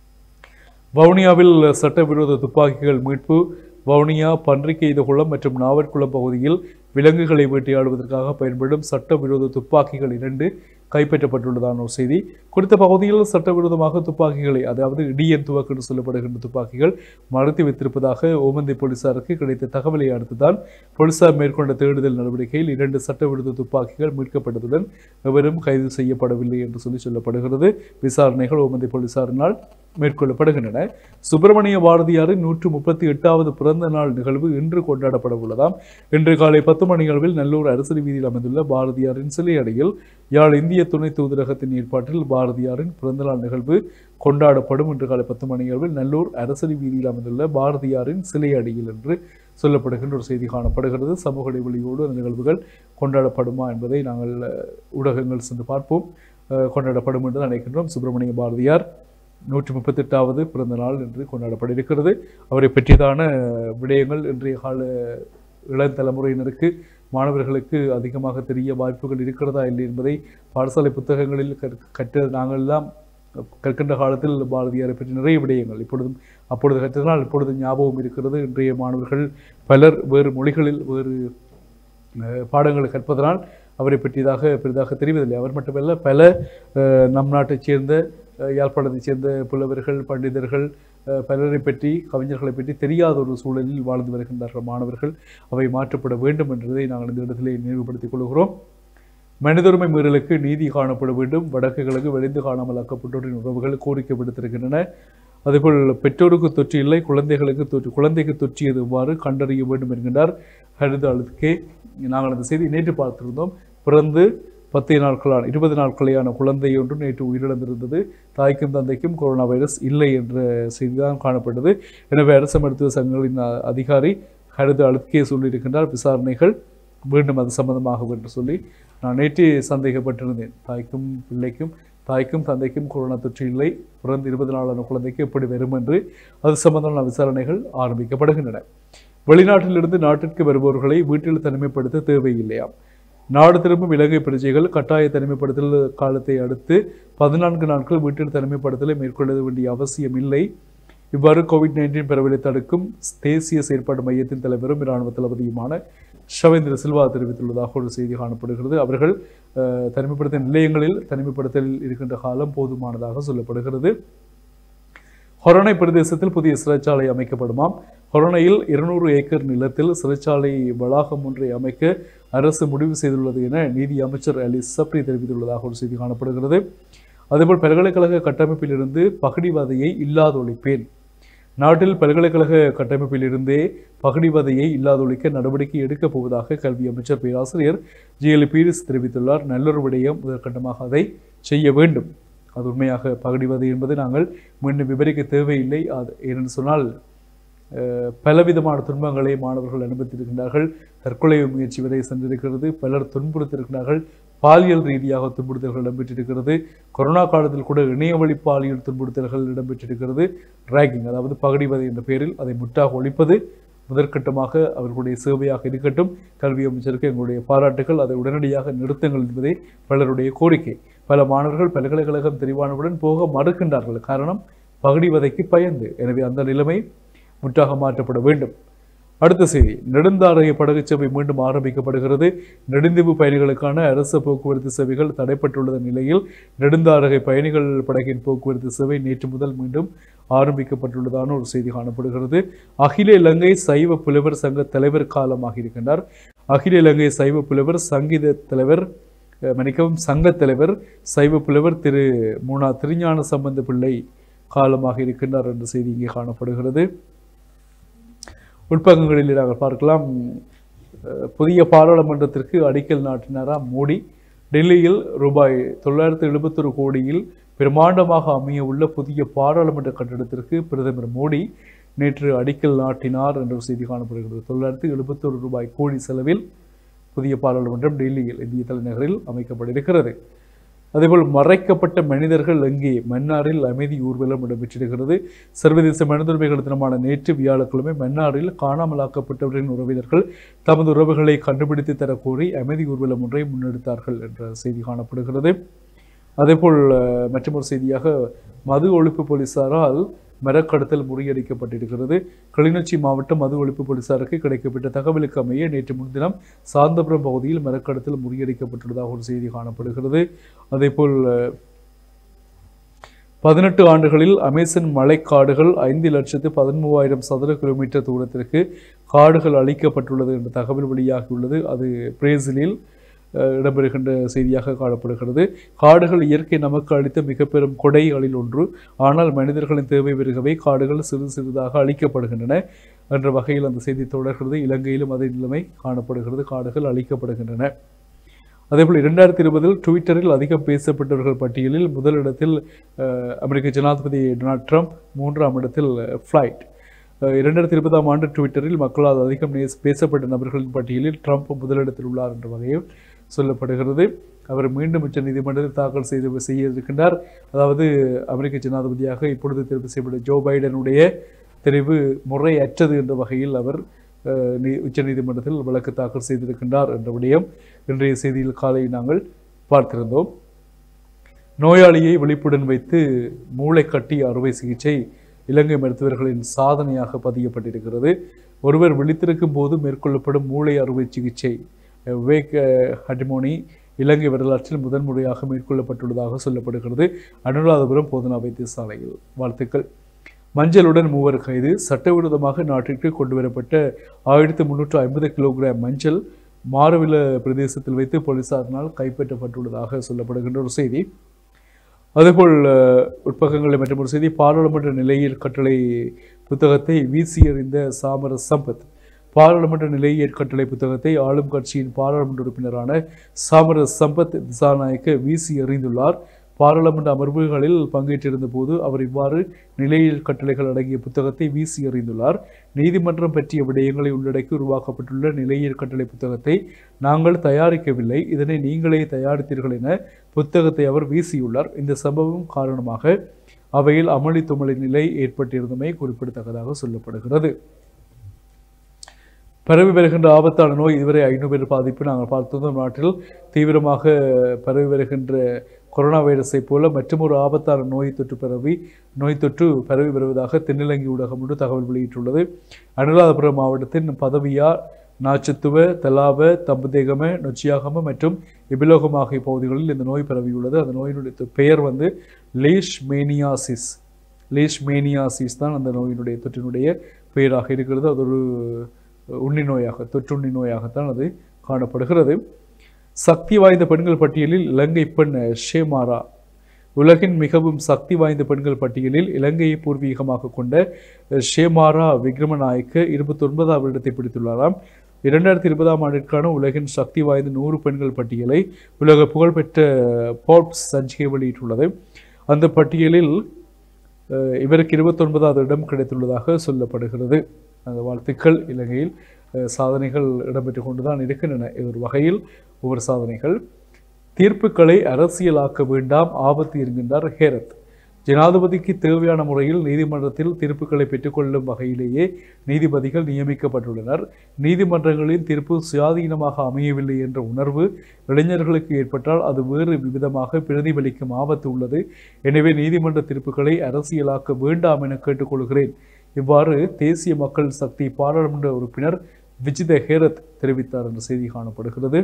வவுனியாவில் சட்டவிரோத துப்பாக்கிகள் மீட்பு வவுனியா பன்றிக்கெய்தகுளம் மற்றும் நாவற்குளம் பகுதியில் விலங்குகளை வேட்டையாடுவதற்காக பயன்படும் சட்டவிரோத துப்பாக்கிகள் இரண்டு கைப்பற்றப்பட்டுள்ளதான ஒரு செய்தி குறித்த பகுதியில் சட்டவிரோதமாக துப்பாக்கிகளை அதாவது இடியன் துவக்கு என்று சொல்லப்படுகின்ற துப்பாக்கிகள் மறைத்து வைத்திருப்பதாக ஓமந்தை போலீசாருக்கு கிடைத்த தகவலை அடுத்துதான் போலீசார் மேற்கொண்ட தேடுதல் நடவடிக்கையில் இரண்டு சட்டவிரோத துப்பாக்கிகள் மீட்கப்பட்டதுடன் எவரும் கைது செய்யப்படவில்லை என்று சொல்லி சொல்லப்படுகிறது விசாரணைகள் ஓமந்தை போலீசாரினால் மேற்கொள்ளப்படுகின்றன சுப்பிரமணிய பாரதியாரின் நூற்று முப்பத்தி எட்டாவது பிறந்த நாள் நிகழ்வு இன்று கொண்டாடப்பட உள்ளதாம் இன்று காலை பத்து மணி அளவில் நல்லூர் அரசு வீதியில் அமைந்துள்ள பாரதியாரின் சிலை அடியில் யாழ் இந்திய துணை தூதரகத்தின் ஏற்பாட்டில் பாரதியாரின் பிறந்தநாள் நிகழ்வு கொண்டாடப்படும் இன்று காலை பத்து மணி அளவில் நல்லூர் அரசடி வீதியில் அமைந்துள்ள பாரதியாரின் சிலை அடியில் என்று சொல்லப்படுகின்ற ஒரு செய்தி காணப்படுகிறது சமூக இடைவெளியோடு அந்த நிகழ்வுகள் கொண்டாடப்படுமா என்பதை நாங்கள் அஹ், ஊடகங்கள் சென்று பார்ப்போம் அஹ், கொண்டாடப்படும் என்று நினைக்கின்றோம் சுப்பிரமணிய பாரதியார் நூற்றி முப்பத்தெட்டாவது பிறந்த நாள் என்று கொண்டாடப்பட இருக்கிறது அவரை பற்றியதான விடயங்கள் இன்றைய கால இளம் தலைமுறையினருக்கு மாணவர்களுக்கு அதிகமாக தெரிய வாய்ப்புகள் இருக்கிறதா இல்லை என்பதை பாடசாலை புத்தகங்களில் கற்- கற்ற நாங்கள் எல்லாம் கற்கின்ற காலத்தில் பாரதியாரை பற்றி நிறைய விடயங்கள் இப்பொழுதும் அப்பொழுது கற்றதனால் இப்பொழுது ஞாபகம் இருக்கிறது இன்றைய மாணவர்கள் பலர் வேறு மொழிகளில் வேறு அஹ், பாடங்களை கற்பதனால் அவரை பற்றியதாக பெரிதாக தெரிவதில்லை அவர் மட்டுமல்ல பல அஹ், நம் நாட்டைச் சேர்ந்த அஹ், யாழ்ப்பாணத்தைச் சேர்ந்த புலவர்கள் பண்டிதர்கள் அஹ், பலரை பற்றி கவிஞர்களை பற்றி தெரியாத ஒரு சூழலில் வாழ்ந்து வருகின்றார்கள் மாணவர்கள் அவை மாற்றப்பட வேண்டும் என்றதை நாங்கள் இந்த இடத்திலே நினைவுபடுத்திக் கொள்கிறோம் மனிதுரிமை மீறலுக்கு நீதி காணப்பட வேண்டும் வடக்கு கிழக்கு வெளிந்து காணாமல் ஆக்கப்பட்டோரின் உறவுகள் கோரிக்கை விடுத்திருக்கின்றன அதேபோல் பெற்றோருக்கு தொற்று இல்லை குழந்தைகளுக்கு தொற்று குழந்தைக்கு தொற்றியது எவ்வாறு கண்டறிய வேண்டும் என்கின்றார் ஹரித அழுத்கே நாங்கள் அந்த செய்தி நேற்று பார்த்திருந்தோம் பிறந்து பத்து நாட்களான இருபது நாட்களையான குழந்தை ஒன்று நேற்று உயிரிழந்திருந்தது தாய்க்கும் தந்தைக்கும் கொரோனா வைரஸ் இல்லை என்ற செய்திதான் காணப்பட்டது எனவே அரசு மருத்துவ சங்கங்களின் அ- அதிகாரி ஹரித அழுத்கே சொல்லியிருக்கின்றார் விசாரணைகள் மீண்டும் அது சம்பந்தமாகும் என்று சொல்லி நான் நேற்று சந்தேகப்பட்டிருந்தேன் தாய்க்கும் பிள்ளைக்கும் தாய்க்கும் தந்தைக்கும் கொரோனா தொற்று இல்லை பிறந்து இருபது நாளான குழந்தைக்கு எப்படி வரும் என்று அது சம்பந்தமான விசாரணைகள் ஆரம்பிக்கப்படுகின்றன வெளிநாட்டிலிருந்து நாட்டிற்கு வருபவர்களை வீட்டில் தனிமைப்படுத்த தேவையில்லையாம் நாடு திரும்பும் இலங்கை பிரஜைகள் கட்டாய தனிமைப்படுத்தல் காலத்தை அடுத்து பதினான்கு நாட்கள் வீட்டில் தனிமைப்படுத்தலை மேற்கொள்ள வேண்டிய அவசியம் இல்லை இவ்வாறு கோவிட் நைன்டீன் பரவலை தடுக்கும் தேசிய செயற்பாடு மையத்தின் தலைவரும் இராணுவ தளபதியுமான ஷவேந்திர சில்வா தெரிவித்துள்ளதாக ஒரு செய்தி காணப்படுகிறது அவர்கள் அஹ், தனிமைப்படுத்த நிலையங்களில் தனிமைப்படுத்தலில் இருக்கின்ற காலம் போதுமானதாக சொல்லப்படுகிறது ஹொரணை பிரதேசத்தில் புதிய சிறைச்சாலை அமைக்கப்படுமாம் ஹொரணையில் இருநூறு ஏக்கர் நிலத்தில் சிறைச்சாலை வளாகம் ஒன்றை அமைக்க அரசு முடிவு செய்துள்ளது என நீதி அமைச்சர் அலி சப்ரி தெரிவித்துள்ளதாக ஒரு செய்தி காணப்படுகிறது அதேபோல் பல்கலைக்கழக கட்டமைப்பிலிருந்து பகடிவாதையை இல்லாதொழிப்பேன் நாட்டில் பல்கலைக்கழக கட்டமைப்பிலிருந்தே பகடிவாதையை இல்லாதொழிக்க நடவடிக்கை எடுக்கப் போவதாக கல்வி அமைச்சர் பேராசிரியர் ஜி எல் பீரிஸ் தெரிவித்துள்ளார் நல்லொரு விடயம் முதற்கட்டமாக அதை செய்ய வேண்டும் அது உண்மையாக பகடிவாதை என்பது நாங்கள் மீண்டும் விவரிக்க தேவையில்லை அது ஏனென்று சொன்னால் அஹ், பலவிதமான துன்பங்களை மாணவர்கள் அனுபவித்திருக்கின்றார்கள் தற்கொலை முயற்சி வரை சென்றிருக்கிறது பலர் துன்புறுத்திருக்கிறார்கள் பாலியல் ரீதியாக துன்புறுத்தல்கள் இடம்பெற்றிருக்கிறது கொரோனா காலத்தில் கூட இணையவழி பாலியல் துன்புறுத்தல்கள் இடம்பெற்றிருக்கிறது ரேகிங் அதாவது பகடிவதை என்ற பெயரில் அதை முற்றாக ஒழிப்பது முதற்கட்டமாக அவர்களுடைய சேவையாக இருக்கட்டும் கல்வி அமைச்சருக்கு எங்களுடைய பாராட்டுகள் அதை உடனடியாக நிறுத்துங்கள் என்பதே பலருடைய கோரிக்கை பல மாணவர்கள் பல்கலைக்கழகம் தெரிவானவுடன் போக மறுக்கின்றார்கள் காரணம் பகடிவதைக்கு பயந்து எனவே அந்த நிலைமை முற்றாக மாற்றப்பட வேண்டும் அடுத்த செய்தி நெடுந்தாரகை படகுச் சேவை மீண்டும் ஆரம்பிக்கப்படுகிறது நெடுந்தீவு பயணிகளுக்கான அரசு போக்குவரத்து சேவைகள் தடைப்பட்டுள்ள நிலையில் நெடுந்தாரகை பயணிகள் படகின் போக்குவரத்து சேவை நேற்று முதல் மீண்டும் ஆரம்பிக்கப்பட்டுள்ளதான ஒரு செய்தி காணப்படுகிறது அகில இலங்கை சைவ புலவர் சங்க தலைவர் காலமாக இருக்கின்றார் அகில இலங்கை சைவ புலவர் சங்கீத தலைவர் அஹ், மன்னிக்கவும் சங்க தலைவர் சைவ புலவர் திரு மூனா திருஞான சம்பந்த பிள்ளை காலமாக இருக்கின்றார் என்ற செய்தி இங்கே காணப்படுகிறது உட்பக்கங்களில் நாங்கள் பார்க்கலாம் அஹ், புதிய பாராளுமன்றத்திற்கு அடிக்கல் நாட்டினாராம் மோடி டெல்லியில் ரூபாய் தொள்ளாயிரத்து எழுபத்தொரு கோடியில் பிரமாண்டமாக அமைய உள்ள புதிய பாராளுமன்ற கட்டிடத்திற்கு பிரதமர் மோடி நேற்று அடிக்கல் நாட்டினார் என்ற ஒரு செய்தி காணப்படுகிறது தொள்ளாயிரத்து எழுபத்தொரு ரூபாய் கோடி செலவில் புதிய பாராளுமன்றம் டெல்லியில் இந்திய தலைநகரில் அமைக்கப்பட்டிருக்கிறது அதேபோல் மறைக்கப்பட்ட மனிதர்கள் எங்கே மன்னாரில் அமைதி ஊர்வலம் இடம்பெற்றிருக்கிறது சர்வதேச மனிதுரிமைகள் தினமான நேற்று வியாழக்கிழமை மன்னாரில் காணாமலாக்கப்பட்டவர்களின் உறவினர்கள் தமது உறவுகளை கண்டுபிடித்து தரக்கோரி அமைதி ஊர்வலம் ஒன்றை முன்னெடுத்தார்கள் என்ற செய்தி காணப்படுகிறது அதேபோல் அஹ், மற்றொரு செய்தியாக மது ஒழிப்பு போலீசாரால் மரக்கடத்தல் முறியடிக்கப்பட்டிருக்கிறது கிளிநொச்சி மாவட்டம் மது ஒழிப்பு போலீசாருக்கு கிடைக்கப்பட்ட தகவலுக்கு அமைய நேற்று முன்தினம் சாந்தபுரம் பகுதியில் மரக்கடத்தல் முறியடிக்கப்பட்டுள்ளதாக ஒரு செய்தி காணப்படுகிறது அதேபோல் அஹ், பதினெட்டு ஆண்டுகளில் அமேசன் மழைக்காடுகள் ஐந்து லட்சத்து பதிமூவாயிரம் சதுர கிலோமீட்டர் தூரத்திற்கு காடுகள் அழிக்கப்பட்டுள்ளது என்ற தகவல் வெளியாகியுள்ளது அது பிரேசிலில் அஹ், இடம்பெறுகின்ற செய்தியாக காணப்படுகிறது காடுகள் இயற்கை நமக்கு அளித்த மிக பெரும் கொடைகளில் ஒன்று ஆனால் மனிதர்களின் தேவை பெருகவே காடுகள் சிறு சிறிதாக அழிக்கப்படுகின்றன என்ற வகையில் அந்த செய்தி தொடர்கிறது இலங்கையிலும் அதே நிலைமை காணப்படுகிறது காடுகள் அழிக்கப்படுகின்றன அதேபோல் இரண்டாயிரத்தி இருபதில் ட்விட்டரில் அதிகம் பேசப்பட்டவர்கள் பட்டியலில் முதலிடத்தில் அஹ், அமெரிக்க ஜனாதிபதி டொனால்ட் ட்ரம்ப் மூன்றாம் இடத்தில் ஃப்ளைட் இரண்டாயிரத்தி இருபதாம் ஆண்டு ட்விட்டரில் மக்களால் அதிகம் நேச- பேசப்பட்ட நபர்களின் பட்டியலில் ட்ரம்ப் முதலிடத்தில் உள்ளார் என்ற வகையில் சொல்லப்படுகிறது அவர் மீண்டும் உச்ச நீதிமன்றத்தில் தாக்கல் செய்து செய்ய இருக்கின்றார் அதாவது அமெரிக்க ஜனாதிபதியாக இப்பொழுது தேர்வு செய்யப்பட்ட ஜோ பைடனுடைய தெரிவு முறையற்றது என்ற வகையில் அவர் அஹ், நீ- உச்சநீதிமன்றத்தில் வழக்கு தாக்கல் செய்திருக்கின்றார் என்ற விடயம் இன்றைய செய்தியில் காலை நாங்கள் பார்த்திருந்தோம் நோயாளியை விழிப்புடன் வைத்து மூளை கட்டி அறுவை சிகிச்சை இலங்கை மருத்துவர்களின் சாதனையாக பதியப்பட்டிருக்கிறது ஒருவர் விழித்திருக்கும் போது மேற்கொள்ளப்படும் மூளை அறுவை சிகிச்சை வேக் ஹட்டிமோனி இலங்கை வரலாற்றில் முதன்முறையாக மேற்கொள்ளப்பட்டுள்ளதாக சொல்லப்படுகிறது அனுராதபுரம் போதனா வைத்தியசாலையில் வாழ்த்துக்கள் மஞ்சளுடன் மூவர் கைது சட்டவிரோதமாக நாட்டிற்கு கொண்டுவரப்பட்ட ஆயிரத்தி முன்னூற்று ஐம்பது கிலோகிராம் மஞ்சள் மாரவில பிரதேசத்தில் வைத்து போலீசாரினால் கைப்பற்றப்பட்டுள்ளதாக சொல்லப்படுகின்ற ஒரு செய்தி அதேபோல் அஹ், உட்பக்கங்களில் மற்றும் ஒரு செய்தி பாராளுமன்ற நிலையியல் கட்டளை புத்தகத்தை வீசி எறிந்த சாமர சம்பத் பாராளுமன்ற நிலையியல் கட்டளை புத்தகத்தை ஆளும் கட்சியின் பாராளுமன்ற உறுப்பினரான சாமர சம்பத் திசாநாயக்க வீசி எறிந்துள்ளார் பாராளுமன்ற அமர்வுகளில் பங்கேற்றிருந்த போது அவர் இவ்வாறு நிலையியல் கட்டளைகள் அடங்கிய புத்தகத்தை வீசி எறிந்துள்ளார் நீதிமன்றம் பற்றிய விடயங்களை உள்ளடக்கி உருவாக்கப்பட்டுள்ள நிலையியல் கட்டளை புத்தகத்தை நாங்கள் தயாரிக்கவில்லை இதனை நீங்களே தயாரித்தீர்கள் என புத்தகத்தை அவர் வீசியுள்ளார் இந்த சம்பவம் காரணமாக அவையில் அமளி துமளி நிலை ஏற்பட்டிருந்தமை குறிப்பிடத்தக்கதாக சொல்லப்படுகிறது பரவி வருகின்ற ஆபத்தான நோய் இதுவரை ஐநூறு பேர் பாதிப்பு நாங்கள் பார்த்ததும் நாட்டில் தீவிரமாக பரவி வருகின்ற கொரோனா வைரஸை போல மற்றொரு ஆபத்தான நோய் தொற்று பரவி நோய் தொற்று பரவி வருவதாக தென்னிலங்கை ஊடகம் ஒன்று தகவல் வெளியிட்டுள்ளது அனுராதபுரம் மாவட்டத்தின் பதவியா நாச்சத்துவ தலாவ தம்பதேகம நொச்சியாகம மற்றும் இபிலோகம் ஆகிய பகுதிகளில் இந்த நோய் பரவியுள்ளது அந்த நோயினுடைய பெயர் வந்து லீஷ் மேனியாசிஸ் லீஷ் மேனியாசிஸ் தான் அந்த நோயினுடைய தொற்றினுடைய பெயராக இருக்கிறது அது ஒரு உண்ணி நோயாக தொற்றுண்ணி நோயாகத்தான் அது காணப்படுகிறது சக்தி வாய்ந்த பெண்கள் பட்டியலில் இலங்கை பெண் ஷேமாரா உலகின் மிகவும் சக்தி வாய்ந்த பெண்கள் பட்டியலில் இலங்கையை பூர்வீகமாக கொண்ட ஷேமாரா விக்ரமநாயக்க இருபத்தி ஒன்பதாவது இடத்தை பிடித்துள்ளாராம் இரண்டாயிரத்தி இருபதாம் ஆண்டிற்கான உலகின் சக்தி வாய்ந்த நூறு பெண்கள் பட்டியலை உலக புகழ்பெற்ற போர்ப்ஸ் சஞ்சிகை வெளியிட்டுள்ளது அந்த பட்டியலில் அஹ், இவருக்கு இருபத்தொன்பதாவது இடம் கிடைத்துள்ளதாக சொல்லப்படுகிறது அந்த வாழ்த்துக்கள் இலங்கையில் அஹ், சாதனைகள் இடம்பெற்று கொண்டுதான் இருக்கின்றன ஒரு வகையில் ஒவ்வொரு சாதனைகள் தீர்ப்புகளை அரசியலாக்க வேண்டாம் ஆபத்து என்கின்றார் ஹேரத் ஜனாதிபதிக்கு தேவையான முறையில் நீதிமன்றத்தில் தீர்ப்புகளை பெற்றுக்கொள்ளும் வகையிலேயே நீதிபதிகள் நியமிக்கப்பட்டுள்ளனர் நீதிமன்றங்களின் தீர்ப்பு சுயாதீனமாக அமையவில்லை என்ற உணர்வு இளைஞர்களுக்கு ஏற்பட்டால் அது வேறு விதமாக பிரதிபலிக்கும் ஆபத்து உள்ளது எனவே நீதிமன்ற தீர்ப்புகளை அரசியலாக்க வேண்டாம் என கேட்டுக்கொள்கிறேன் இவ்வாறு தேசிய மக்கள் சக்தி பாராளுமன்ற உறுப்பினர் விஜித ஹேரத் தெரிவித்தார் என்ற செய்தி காணப்படுகிறது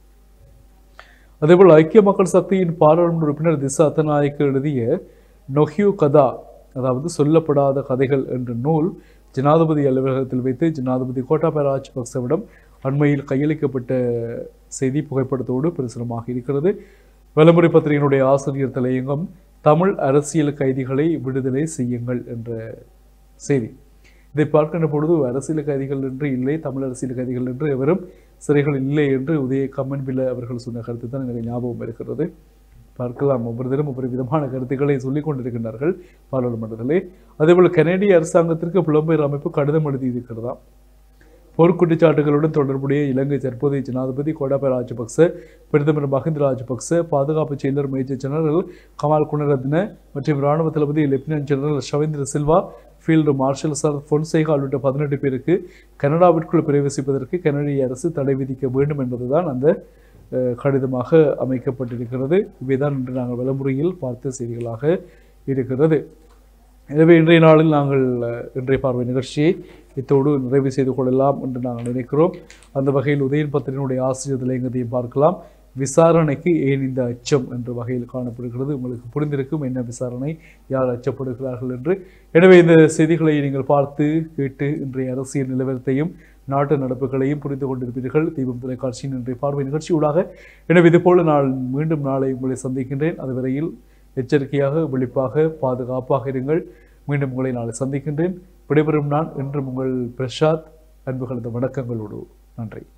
அதேபோல் ஐக்கிய மக்கள் சக்தியின் பாராளுமன்ற உறுப்பினர் திசா அத்தநாயக்க எழுதிய நொஹியூ கதா அதாவது சொல்லப்படாத கதைகள் என்ற நூல் ஜனாதிபதி அலுவலகத்தில் வைத்து ஜனாதிபதி கோட்டாபய ராஜபக்சவிடம் அண்மையில் கையளிக்கப்பட்ட செய்தி புகைப்படத்தோடு பிரசுரமாக இருக்கிறது வலமுறை பத்திரிகையினுடைய ஆசிரியர் தலையங்கம் தமிழ் அரசியல் கைதிகளை விடுதலை செய்யுங்கள் என்ற செய்தி இதை பார்க்கின்ற பொழுது அரசியல் கைதிகள் என்று இல்லை தமிழ் அரசியல் கைதிகள் என்று எவரும் சிறைகள் இல்லை என்று உதய கம்மன்பில்ல அவர்கள் சொன்ன கருத்து தான் எனக்கு ஞாபகம் இருக்கிறது பார்க்கலாம் ஒவ்வொருத்தரும் ஒவ்வொரு விதமான கருத்துக்களை சொல்லிக் கொண்டிருக்கின்றார்கள் பாராளுமன்றத்திலே அதேபோல் கனேடிய அரசாங்கத்திற்கு புலம்பெயர் அமைப்பு கடிதம் எழுதி இருக்கிறதாம் போர்க்குற்றச்சாட்டுகளுடன் தொடர்புடைய இலங்கை தற்போதைய ஜனாதிபதி கோடாபய ராஜபக்ச பிரதமர் மஹிந்த ராஜபக்ச பாதுகாப்பு செயலர் மேஜர் ஜெனரல் கமால் குணரத்ன மற்றும் இராணுவ தளபதி lieutenant general Shavendra Silva field marshal sir Fonseka உள்ளிட்ட பதினெட்டு பேருக்கு கனடாவிற்குள் பிரவேசிப்பதற்கு கனடிய அரசு தடை விதிக்க வேண்டும் என்பதுதான் அந்த அஹ், கடிதமாக அமைக்கப்பட்டிருக்கிறது இவைதான் இன்று நாங்கள் வலமுறையில் பார்த்த செய்திகளாக இருக்கிறது எனவே இன்றைய நாளில் நாங்கள் அஹ், இன்றைய பார்வை நிகழ்ச்சியை இத்தோடு நிறைவு செய்து கொள்ளலாம் என்று நாங்கள் நினைக்கிறோம் அந்த வகையில் உதயன் பத்திரினுடைய ஆசிரியர் தலையங்கத்தையும் பார்க்கலாம் விசாரணைக்கு ஏன் இந்த அச்சம் என்ற வகையில் காணப்படுகிறது உங்களுக்கு புரிந்திருக்கும் என்ன விசாரணை யார் அச்சப்படுகிறார்கள் என்று எனவே இந்த செய்திகளை நீங்கள் பார்த்து கேட்டு இன்றைய அரசியல் நிலவரத்தையும் நாட்டு நடப்புகளையும் புரிந்து கொண்டிருப்பீர்கள் தீபம் தொலைக்காட்சியின் இன்றைய பார்வை நிகழ்ச்சியூடாக எனவே இதுபோல நான் மீண்டும் நாளை உங்களை சந்திக்கின்றேன் அதுவரையில் எச்சரிக்கையாக விழிப்பாக பாதுகாப்பாக இருங்கள் மீண்டும் உங்களை நாளை சந்திக்கின்றேன் விடைபெறும் நான் என்றும் உங்கள் பிரசாத் அன்பு கலந்த வணக்கங்களோடு நன்றி